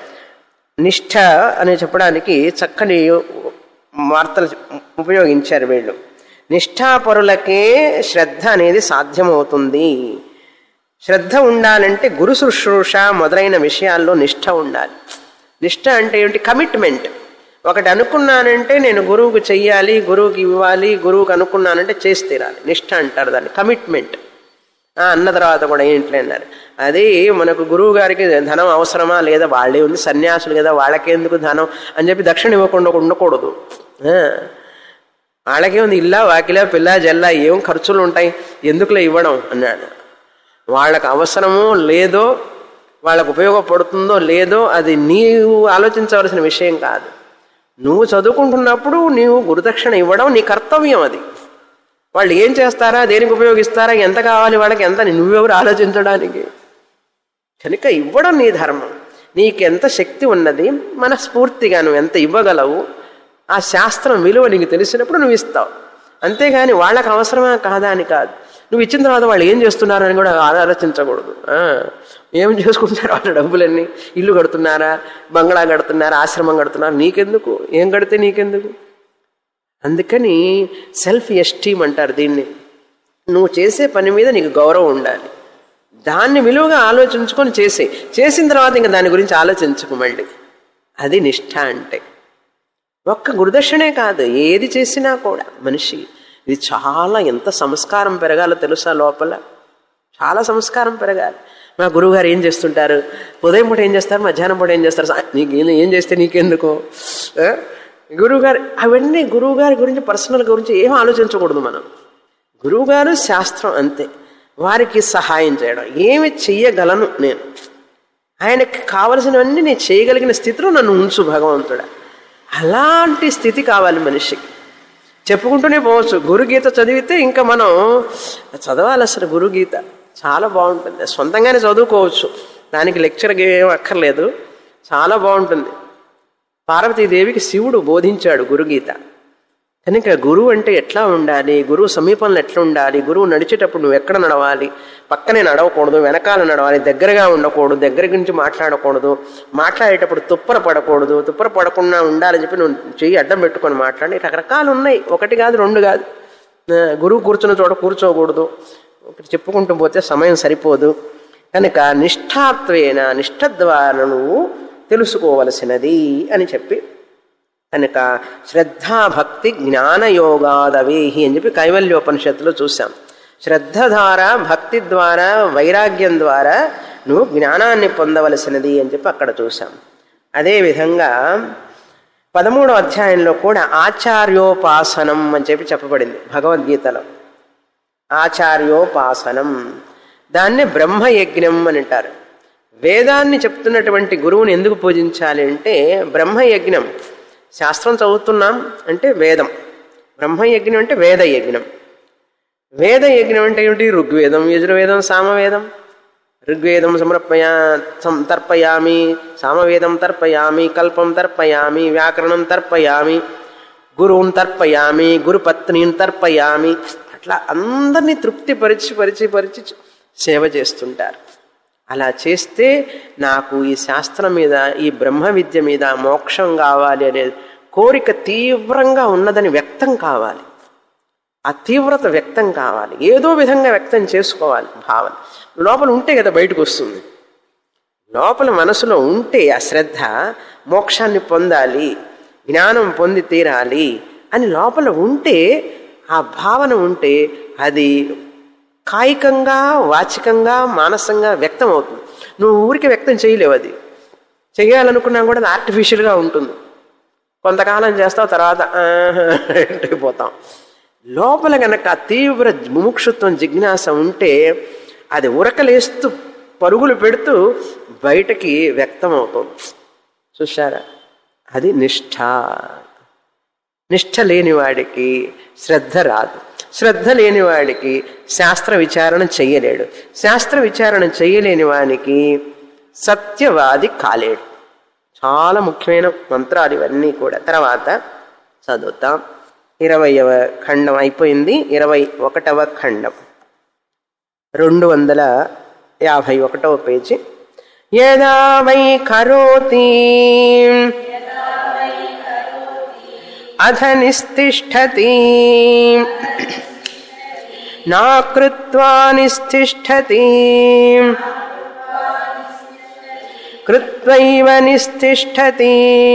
నిష్ఠ అని చెప్పడానికి చక్కని వార్తలు ఉపయోగించారు వీళ్ళు నిష్ఠాపరులకే శ్రద్ధ అనేది సాధ్యమవుతుంది శ్రద్ధ ఉండాలంటే గురు శుశ్రూష మొదలైన విషయాల్లో నిష్ఠ ఉండాలి నిష్ఠ అంటే ఏమిటి కమిట్మెంట్ ఒకటి అనుకున్నానంటే నేను గురువుకు చెయ్యాలి గురువుకి ఇవ్వాలి గురువుకి అనుకున్నానంటే చేసి తీరాలి నిష్ఠ అంటారు దాన్ని కమిట్మెంట్ ఆ, అన్న తర్వాత కూడా ఏంటి అన్నారు అది మనకు గురువు గారికి ధనం అవసరమా లేదా వాళ్ళే ఉంది సన్యాసులు కదా వాళ్ళకెందుకు ధనం అని చెప్పి దక్షిణ ఇవ్వకుండా ఉండకూడదు ఆ, వాళ్ళకే ఉంది ఇల్లా వాకిలా పిల్ల జల్లా ఏం ఖర్చులు ఉంటాయి ఎందుకులే ఇవ్వడం అన్నాడు వాళ్ళకు అవసరమో లేదో వాళ్ళకు ఉపయోగపడుతుందో లేదో అది నీవు ఆలోచించవలసిన విషయం కాదు నువ్వు చదువుకుంటున్నప్పుడు నీవు గురుదక్షిణ ఇవ్వడం నీ కర్తవ్యం అది వాళ్ళు ఏం చేస్తారా దేనికి ఉపయోగిస్తారా ఎంత కావాలి వాళ్ళకి ఎంత అని నువ్వెవరు ఆలోచించడానికి కనుక ఇవ్వడం నీ ధర్మం నీకెంత శక్తి ఉన్నది మనస్ఫూర్తిగా నువ్వు ఎంత ఇవ్వగలవు ఆ శాస్త్రం విలువ నీకు తెలిసినప్పుడు నువ్వు ఇస్తావు అంతేగాని వాళ్ళకి అవసరమా కాదా అని కాదు నువ్వు ఇచ్చిన తర్వాత వాళ్ళు ఏం చేస్తున్నారు అని కూడా ఆలోచించకూడదు ఆ, ఏం చేసుకుంటున్నారు వాళ్ళ డబ్బులన్నీ ఇల్లు కడుతున్నారా బంగ్లా కడుతున్నారా ఆశ్రమం కడుతున్నారా నీకెందుకు ఏం కడితే నీకెందుకు అందుకని సెల్ఫ్ ఎస్టీమ్ అంటారు దీన్ని నువ్వు చేసే పని మీద నీకు గౌరవం ఉండాలి దాన్ని విలువగా ఆలోచించుకొని చేసే చేసిన తర్వాత ఇంకా దాని గురించి ఆలోచించుకు మళ్ళీ అది నిష్ఠ అంటే ఒక్క గురుదక్షిణే కాదు ఏది చేసినా కూడా మనిషి ఇది చాలా ఎంత సంస్కారం పెరగాలో తెలుసా లోపల చాలా సంస్కారం పెరగాలి మా గురువుగారు ఏం చేస్తుంటారు ఉదయం పూట ఏం చేస్తారు మధ్యాహ్నం పూట ఏం చేస్తారు సా- నీకు ఏం- ఏం చేస్తే నీకెందుకు ఆ? గురువుగారు అవన్నీ గురువుగారి గురించి పర్సనల్ గురించి ఏం ఆలోచించకూడదు మనం గురువుగారు శాస్త్రం అంతే వారికి సహాయం చేయడం ఏమి చెయ్యగలను నేను ఆయనకి కావలసినవన్నీ నేను చేయగలిగిన స్థితిలో నన్ను ఉంచు భగవంతుడా అలాంటి స్థితి కావాలి మనిషికి చెప్పుకుంటూనే పోవచ్చు గురుగీత చదివితే ఇంకా మనం చదవాలి అసలు గురుగీత చాలా బాగుంటుంది సొంతంగానే చదువుకోవచ్చు దానికి లెక్చర్ ఏం అక్కర్లేదు చాలా బాగుంటుంది పార్వతీదేవికి శివుడు బోధించాడు గురుగీత కనుక గురువు అంటే ఎట్లా ఉండాలి గురువు సమీపంలో ఎట్లా ఉండాలి గురువు నడిచేటప్పుడు నువ్వు ఎక్కడ నడవాలి పక్కనే నడవకూడదు వెనకాల నడవాలి దగ్గరగా ఉండకూడదు దగ్గర నుంచి మాట్లాడకూడదు మాట్లాడేటప్పుడు తుప్పర పడకూడదు తుప్పర పడకుండా ఉండాలని చెప్పి నువ్వు చెయ్యి అడ్డం పెట్టుకొని మాట్లాడి రకరకాలు ఉన్నాయి ఒకటి కాదు రెండు కాదు ఆ, గురువు కూర్చున్న చోట కూర్చోకూడదు ఒకటి చెప్పుకుంటూ పోతే సమయం సరిపోదు కనుక నిష్ఠాత్వేన నిష్ఠ ద్వారా నువ్వు తెలుసుకోవలసినది అని చెప్పి కనుక శ్రద్ధాభక్తి జ్ఞానయోగాదవేహి అని చెప్పి కైవల్యోపనిషత్తులో చూసాం శ్రద్ధ ద్వారా భక్తి ద్వారా వైరాగ్యం ద్వారా నువ్వు జ్ఞానాన్ని పొందవలసినది అని చెప్పి అక్కడ చూసాం అదేవిధంగా పదమూడో అధ్యాయంలో కూడా ఆచార్యోపాసనం అని చెప్పి చెప్పబడింది భగవద్గీతలో ఆచార్యోపాసనం దాన్ని బ్రహ్మయజ్ఞం అని అంటారు వేదాన్ని చెప్తున్నటువంటి గురువుని ఎందుకు పూజించాలి అంటే బ్రహ్మయజ్ఞం శాస్త్రం చదువుతున్నాం అంటే వేదం బ్రహ్మయజ్ఞం అంటే వేద యజ్ఞం వేద యజ్ఞం అంటే ఏమిటి ఋగ్వేదం యజుర్వేదం సామవేదం ఋగ్వేదం సమర్పయా సం- తర్పయామి సామవేదం తర్పయామి కల్పం తర్పయామి వ్యాకరణం తర్పయామి గురువుని తర్పయామి గురుపత్నిని తర్పయామి అట్లా అందరినీ తృప్తిపరిచి పరిచి పరిచి సేవ చేస్తుంటారు అలా చేస్తే నాకు ఈ శాస్త్రం మీద ఈ బ్రహ్మ విద్య మీద మోక్షం కావాలి అనే కోరిక తీవ్రంగా ఉన్నదని వ్యక్తం కావాలి ఆ తీవ్రత వ్యక్తం కావాలి ఏదో విధంగా వ్యక్తం చేసుకోవాలి భావన లోపల ఉంటే కదా బయటకు వస్తుంది లోపల మనసులో ఉంటే ఆ శ్రద్ధ మోక్షాన్ని పొందాలి జ్ఞానం పొంది తీరాలి అని లోపల ఉంటే ఆ భావన ఉంటే అది కాయికంగా వాచికంగా మానసంగా వ్యక్తం అవుతుంది నువ్వు ఊరికి వ్యక్తం చేయలేవు అది చేయాలనుకున్నా కూడా అది ఆర్టిఫిషియల్గా ఉంటుంది కొంతకాలం చేస్తావు తర్వాత ఆహా అయిపోతాం లోపల గనక తీవ్ర ముముక్షుత్వం జిజ్ఞాస ఉంటే అది ఉరకలేస్తూ పరుగులు పెడుతూ బయటకి వ్యక్తం అవుతుంది చూశారా అది నిష్ఠ నిష్ఠ లేని వాడికి శ్రద్ధ రాదు శ్రద్ధ లేని వాడికి శాస్త్ర విచారణ చెయ్యలేడు శాస్త్ర విచారణ చెయ్యలేని వానికి సత్యవాది కాలేడు చాలా ముఖ్యమైన మంత్రాలు ఇవన్నీ కూడా తర్వాత చదువుతాం ఇరవయవ ఖండం అయిపోయింది ఇరవై ఒకటవ ఖండం రెండు వందల యాభై ఒకటవ పేజీ యదా వై కరోతి అధ నిస్తిష్టతి నా కృత్వా నిస్తిష్టతి కృత్వైవ నిస్తిష్టతి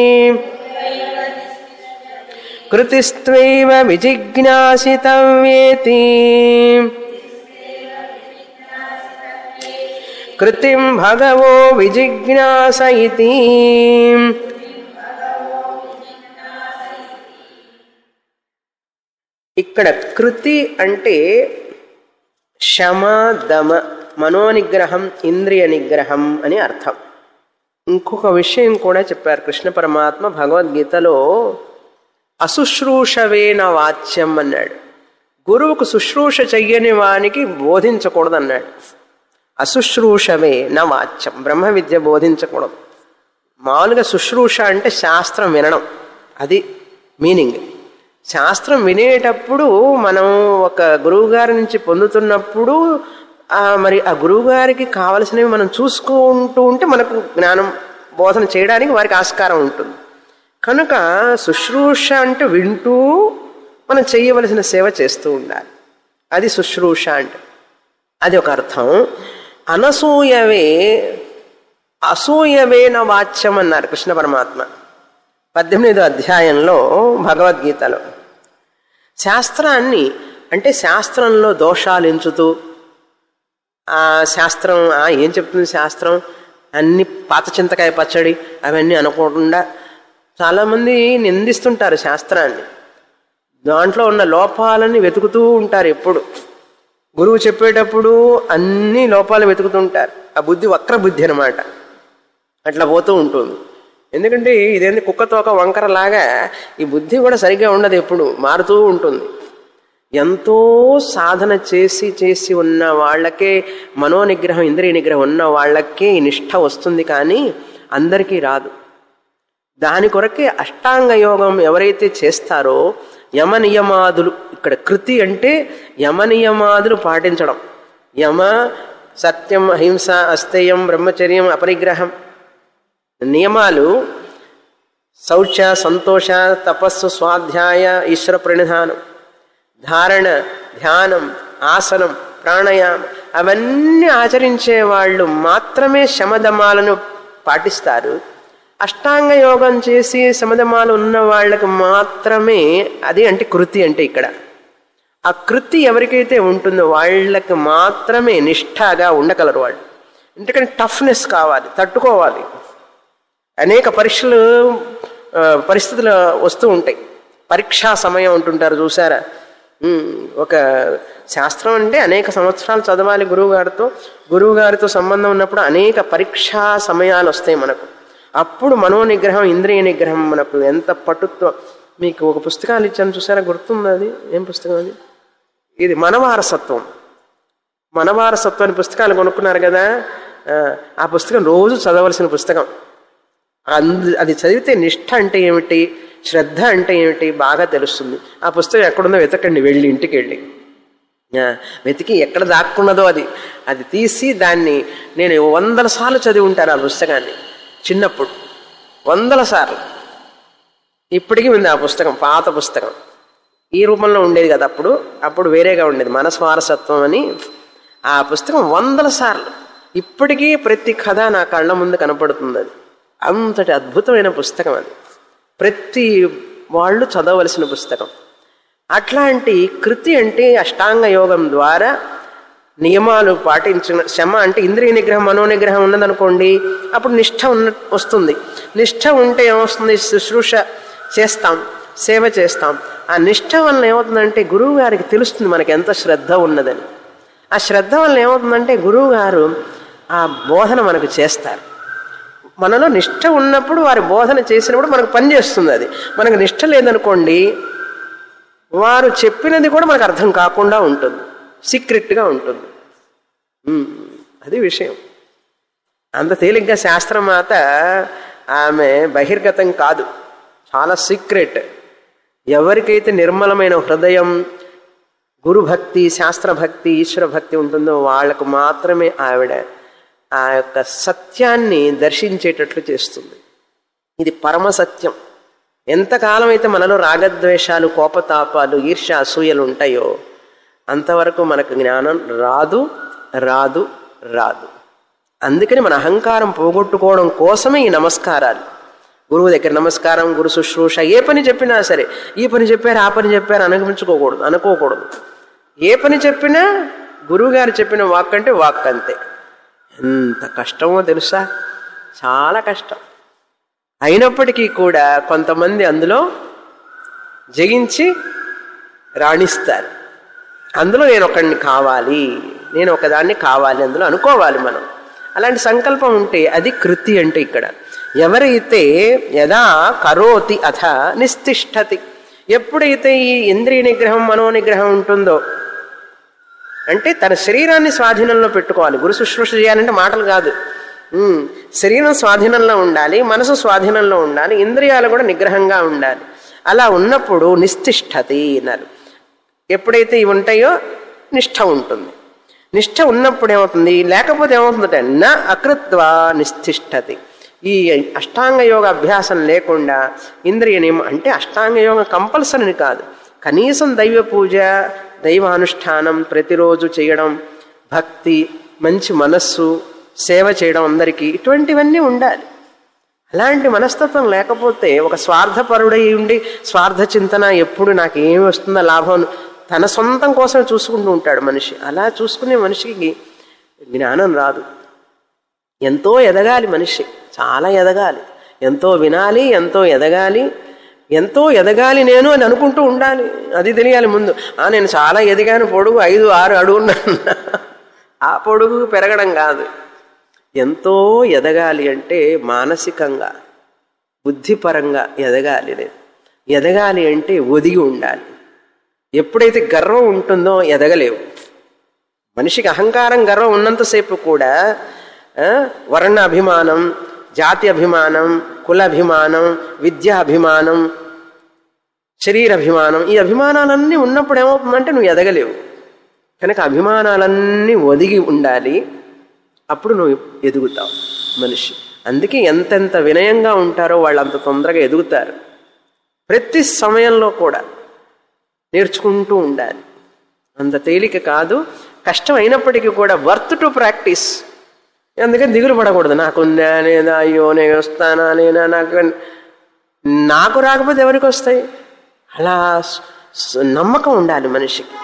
కృతిస్త్వైవ విజిజ్ఞాసితవ్యేతి కృతిం భగవో విజిజ్ఞాస ఇతి ఇక్కడ కృతి అంటే శమ దమ మనోనిగ్రహం ఇంద్రియ నిగ్రహం అని అర్థం ఇంకొక విషయం కూడా చెప్పారు కృష్ణ పరమాత్మ భగవద్గీతలో అశుశ్రూషవేన వాచ్యం అన్నాడు గురువుకు శుశ్రూష చెయ్యని వానికి బోధించకూడదు అన్నాడు అశుశ్రూషవే నా వాచ్యం బ్రహ్మ విద్య బోధించకూడదు మామూలుగా శుశ్రూష అంటే శాస్త్రం వినడం అది మీనింగ్ శాస్త్రం వినేటప్పుడు మనం ఒక గురువుగారి నుంచి పొందుతున్నప్పుడు ఆ మరి ఆ గురువుగారికి కావలసినవి మనం చూసుకుంటూ ఉంటే మనకు జ్ఞానం బోధన చేయడానికి వారికి ఆస్కారం ఉంటుంది కనుక శుశ్రూష అంటే వింటూ మనం చేయవలసిన సేవ చేస్తూ ఉండాలి అది శుశ్రూష అంటే అది ఒక అర్థం అనసూయవే అసూయవేన వాచ్యం అన్నారు కృష్ణ పరమాత్మ పద్దెనిమిదో అధ్యాయంలో భగవద్గీతలో శాస్త్రాన్ని అంటే శాస్త్రంలో దోషాలు ఎంచుతూ ఆ శాస్త్రం ఆ ఏం చెప్తుంది శాస్త్రం అన్ని పాత చింతకాయ పచ్చడి అవన్నీ అనుకోకుండా చాలామంది నిందిస్తుంటారు శాస్త్రాన్ని దాంట్లో ఉన్న లోపాలని వెతుకుతూ ఉంటారు ఎప్పుడు గురువు చెప్పేటప్పుడు అన్ని లోపాలు వెతుకుతుంటారు ఆ బుద్ధి వక్ర బుద్ధి అనమాట అట్లా పోతూ ఉంటుంది ఎందుకంటే ఇదేంటి కుక్కతోక వంకరలాగా ఈ బుద్ధి కూడా సరిగ్గా ఉండదు ఎప్పుడు మారుతూ ఉంటుంది ఎంతో సాధన చేసి చేసి ఉన్న వాళ్ళకే మనోనిగ్రహం ఇంద్రియ నిగ్రహం ఉన్న వాళ్ళకే ఈ నిష్ఠ వస్తుంది కానీ అందరికీ రాదు దాని కొరకే అష్టాంగ యోగం ఎవరైతే చేస్తారో యమ నియమాదులు ఇక్కడ కృతి అంటే యమ నియమాదులు పాటించడం యమ సత్యం అహింస అస్థేయం బ్రహ్మచర్యం అపరిగ్రహం నియమాలు శౌచ సంతోష తపస్సు స్వాధ్యాయ ఈశ్వర ప్రణిధానం ధారణ ధ్యానం ఆసనం ప్రాణాయామం అవన్నీ ఆచరించే వాళ్ళు మాత్రమే శమదమాలను పాటిస్తారు అష్టాంగ యోగం చేసి సమధమాలు ఉన్న వాళ్ళకి మాత్రమే అది అంటే కృతి అంటే ఇక్కడ ఆ కృతి ఎవరికైతే ఉంటుందో వాళ్ళకి మాత్రమే నిష్ఠగా ఉండగలరు వాళ్ళు ఎందుకంటే టఫ్నెస్ కావాలి తట్టుకోవాలి అనేక పరీక్షలు ఆ, పరిస్థితులు వస్తూ ఉంటాయి పరీక్షా సమయం ఉంటుంటారు చూసారా ఉమ్, ఒక శాస్త్రం అంటే అనేక సంవత్సరాలు చదవాలి గురువుగారితో గురువుగారితో సంబంధం ఉన్నప్పుడు అనేక పరీక్షా సమయాలు వస్తాయి మనకు అప్పుడు మనో నిగ్రహం ఇంద్రియ నిగ్రహం మనకు ఎంత పటుత్వం మీకు ఒక పుస్తకాలు ఇచ్చాను చూసారా గుర్తుంది అది ఏం పుస్తకం అది ఇది మనవారసత్వం మనవారసత్వం అనే పుస్తకాలు కొనుక్కున్నారు కదా ఆ, ఆ పుస్తకం రోజు చదవలసిన పుస్తకం అందు అది చదివితే నిష్ఠ అంటే ఏమిటి శ్రద్ధ అంటే ఏమిటి బాగా తెలుస్తుంది ఆ పుస్తకం ఎక్కడుందో వెతకండి వెళ్ళి ఇంటికి వెళ్ళి ఆ, వెతికి ఎక్కడ దాక్కున్నదో అది అది తీసి దాన్ని నేను వందల సార్లు చదివి ఉంటాను ఆ పుస్తకాన్ని చిన్నప్పుడు వందల సార్లు ఇప్పటికీ ఉంది ఆ పుస్తకం పాత పుస్తకం ఈ రూపంలో ఉండేది కదా అప్పుడు అప్పుడు వేరేగా ఉండేది మనస్వారసత్వం అని ఆ పుస్తకం వందల సార్లు ఇప్పటికీ ప్రతి కథ నా కళ్ళ ముందు కనపడుతుంది అది అంతటి అద్భుతమైన పుస్తకం అది ప్రతి వాళ్ళు చదవలసిన పుస్తకం అట్లాంటి కృతి అంటే అష్టాంగ యోగం ద్వారా నియమాలు పాటించిన శమ అంటే ఇంద్రియ నిగ్రహం మనో నిగ్రహం ఉన్నదనుకోండి అప్పుడు నిష్ఠ ఉన్న వస్తుంది నిష్ఠ ఉంటే ఏమొస్తుంది శుశ్రూష చేస్తాం సేవ చేస్తాం ఆ నిష్ఠ వలన ఏమవుతుందంటే గురువు గారికి తెలుస్తుంది మనకి ఎంత శ్రద్ధ ఉన్నదని ఆ శ్రద్ధ వలన ఏమవుతుందంటే గురువు గారు ఆ బోధన మనకు చేస్తారు మనలో నిష్ఠ ఉన్నప్పుడు వారి బోధన చేసినప్పుడు మనకు పనిచేస్తుంది అది మనకు నిష్ఠ లేదనుకోండి వారు చెప్పినది కూడా మనకు అర్థం కాకుండా ఉంటుంది సీక్రెట్గా ఉంటుంది ఉమ్, అది విషయం అంత తేలిగ్గా శాస్త్రమాత ఆమె బహిర్గతం కాదు చాలా సీక్రెట్ ఎవరికైతే నిర్మలమైన హృదయం గురుభక్తి శాస్త్రభక్తి ఈశ్వర భక్తి ఉంటుందో వాళ్లకు మాత్రమే ఆవిడ ఆ యొక్క సత్యాన్ని దర్శించేటట్లు చేస్తుంది ఇది పరమ సత్యం ఎంతకాలం అయితే మనలో రాగద్వేషాలు కోపతాపాలు ఈర్ష అసూయలు ఉంటాయో అంతవరకు మనకు జ్ఞానం రాదు రాదు రాదు అందుకని మన అహంకారం పోగొట్టుకోవడం కోసమే ఈ నమస్కారాలు గురువు దగ్గర నమస్కారం గురు శుశ్రూష ఏ పని చెప్పినా సరే ఈ పని చెప్పారు ఆ పని చెప్పారు అనుభవించుకోకూడదు అనుకోకూడదు ఏ పని చెప్పినా గురువుగారు చెప్పిన వాక్ అంటే వాక్ అంతే ఎంత కష్టమో తెలుసా చాలా కష్టం అయినప్పటికీ కూడా కొంతమంది అందులో జయించి రాణిస్తారు అందులో నేను ఒకడిని కావాలి నేను ఒకదాన్ని కావాలి అందులో అనుకోవాలి మనం అలాంటి సంకల్పం ఉంటే అది కృతి అంటే ఇక్కడ ఎవరైతే యదా కరోతి అథ నిస్తిష్టతి ఎప్పుడైతే ఈ ఇంద్రియ నిగ్రహం మనో నిగ్రహం ఉంటుందో అంటే తన శరీరాన్ని స్వాధీనంలో పెట్టుకోవాలి గురు శుశ్రూష చేయాలంటే మాటలు కాదు ఉమ్, శరీరం స్వాధీనంలో ఉండాలి మనసు స్వాధీనంలో ఉండాలి ఇంద్రియాలు కూడా నిగ్రహంగా ఉండాలి అలా ఉన్నప్పుడు నిస్తిష్టతి అన్నారు ఎప్పుడైతే ఇవి ఉంటాయో నిష్ఠ ఉంటుంది నిష్ఠ ఉన్నప్పుడు ఏమవుతుంది లేకపోతే ఏమవుతుందంటే నా అకృత్వ నిస్తిష్టతి ఈ అష్టాంగ యోగ అభ్యాసం లేకుండా ఇంద్రియ నియమం అంటే అష్టాంగ యోగం కంపల్సరీ కాదు కనీసం దైవ పూజ దైవానుష్ఠానం ప్రతిరోజు చేయడం భక్తి మంచి మనస్సు సేవ చేయడం అందరికీ ఇటువంటివన్నీ ఉండాలి అలాంటి మనస్తత్వం లేకపోతే ఒక స్వార్థపరుడై ఉండి స్వార్థ చింతన ఎప్పుడు నాకు ఏమి వస్తుందో లాభం తన సొంతం కోసం చూసుకుంటూ ఉంటాడు మనిషి అలా చూసుకునే మనిషికి జ్ఞానం రాదు ఎంతో ఎదగాలి మనిషి చాలా ఎదగాలి ఎంతో వినాలి ఎంతో ఎదగాలి ఎంతో ఎదగాలి నేను అని అనుకుంటూ ఉండాలి అది తెలియాలి ముందు ఆ నేను చాలా ఎదిగాను పొడుగు ఐదు ఆరు అడుగున్నాను ఆ పొడుగు పెరగడం కాదు ఎంతో ఎదగాలి అంటే మానసికంగా బుద్ధిపరంగా ఎదగాలి నేను ఎదగాలి అంటే ఒదిగి ఉండాలి ఎప్పుడైతే గర్వం ఉంటుందో ఎదగలేవు మనిషికి అహంకారం గర్వం ఉన్నంతసేపు కూడా ఆ, వర్ణ అభిమానం జాతి అభిమానం కుల అభిమానం విద్యా అభిమానం శరీర అభిమానం ఈ అభిమానాలన్నీ ఉన్నప్పుడు ఏమవుతుందంటే నువ్వు ఎదగలేవు కనుక అభిమానాలన్నీ ఒదిగి ఉండాలి అప్పుడు నువ్వు ఎదుగుతావు మనిషి అందుకే ఎంతెంత వినయంగా ఉంటారో వాళ్ళు అంత తొందరగా ఎదుగుతారు ప్రతి సమయంలో కూడా నేర్చుకుంటూ ఉండాలి అంత తేలిక కాదు కష్టం అయినప్పటికీ కూడా వర్త్ టు ప్రాక్టీస్ అందుకని దిగులు పడకూడదు నాకుందా లేదా అయ్యో నేను వస్తానా నేనా నాకు నాకు రాకపోతే ఎవరికి వస్తాయి అలా స్- స్- నమ్మకం ఉండాలి మనిషికి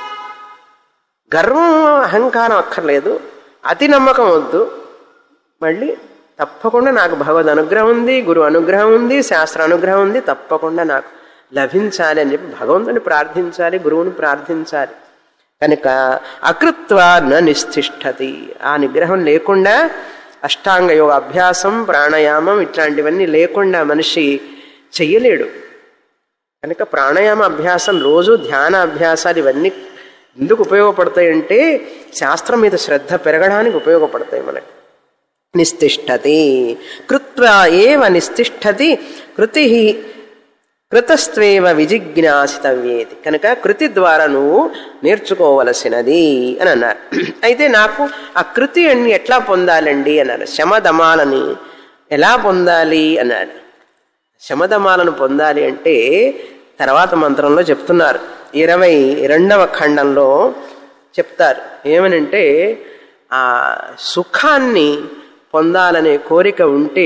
గర్వం అహంకారం అక్కర్లేదు అతి నమ్మకం వద్దు మళ్ళీ తప్పకుండా నాకు భగవద్ అనుగ్రహం ఉంది గురు అనుగ్రహం ఉంది శాస్త్ర అనుగ్రహం ఉంది తప్పకుండా నాకు లభించాలి అని చెప్పి భగవంతుని ప్రార్థించాలి గురువుని ప్రార్థించాలి కనుక అకృత్వ న నిస్థిష్టతి ఆ నిగ్రహం లేకుండా అష్టాంగ యోగ అభ్యాసం ప్రాణాయామం ఇట్లాంటివన్నీ లేకుండా మనిషి చెయ్యలేడు కనుక ప్రాణాయామ అభ్యాసం రోజు ధ్యాన అభ్యాసాలు ఇవన్నీ ఎందుకు ఉపయోగపడతాయంటే శాస్త్రం మీద శ్రద్ధ పెరగడానికి ఉపయోగపడతాయి మనకి నిస్తిష్టతి కృత్వా ఏవ నిస్తిష్టతి కృతి కృతస్త్వేవ విజిజ్ఞాసితవ్యేది కనుక కృతి ద్వారా నువ్వు నేర్చుకోవలసినది అని అన్నారు అయితే నాకు ఆ కృతి అన్ని ఎట్లా పొందాలండి అన్నారు శమదమాలని ఎలా పొందాలి అన్నాడు శమదమాలను పొందాలి అంటే తర్వాత మంత్రంలో చెప్తున్నారు ఇరవై రెండవ ఖండంలో చెప్తారు ఏమనంటే ఆ సుఖాన్ని పొందాలనే కోరిక ఉంటే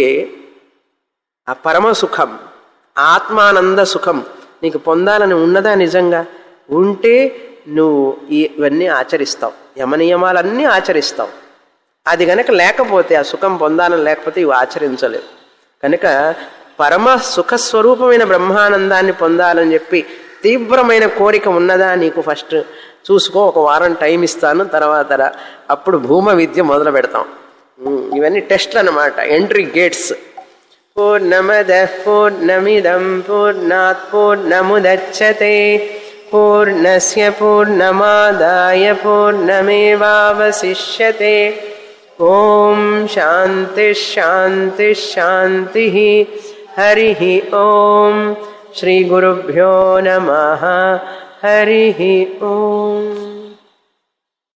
ఆ పరమ సుఖం ఆత్మానంద సుఖం నీకు పొందాలని ఉన్నదా నిజంగా ఉంటే నువ్వు ఈ- ఇవన్నీ ఆచరిస్తావు యమనియమాలన్నీ ఆచరిస్తావు అది గనక లేకపోతే ఆ సుఖం పొందాలని లేకపోతే ఇవి ఆచరించలేవు కనుక పరమ సుఖస్వరూపమైన బ్రహ్మానందాన్ని పొందాలని చెప్పి తీవ్రమైన కోరిక ఉన్నదా నీకు ఫస్ట్ చూసుకో ఒక వారం టైం ఇస్తాను తర్వాత రా. అప్పుడు భూమ విద్య మొదలు పెడతాం ఉమ్, ఇవన్నీ టెస్ట్లు అన్నమాట ఎంట్రీ గేట్స్ పూర్ణమద పూర్ణమిదం పూర్ణాత్ పూర్ణముదచ్చతే పూర్ణస్య పూర్ణమాదాయ పూర్ణమేవావశిష్యతే ఓం శాంతి శాంతి శాంతి హరి ఓం శ్రీ గురుభ్యో నమ హరి ఓం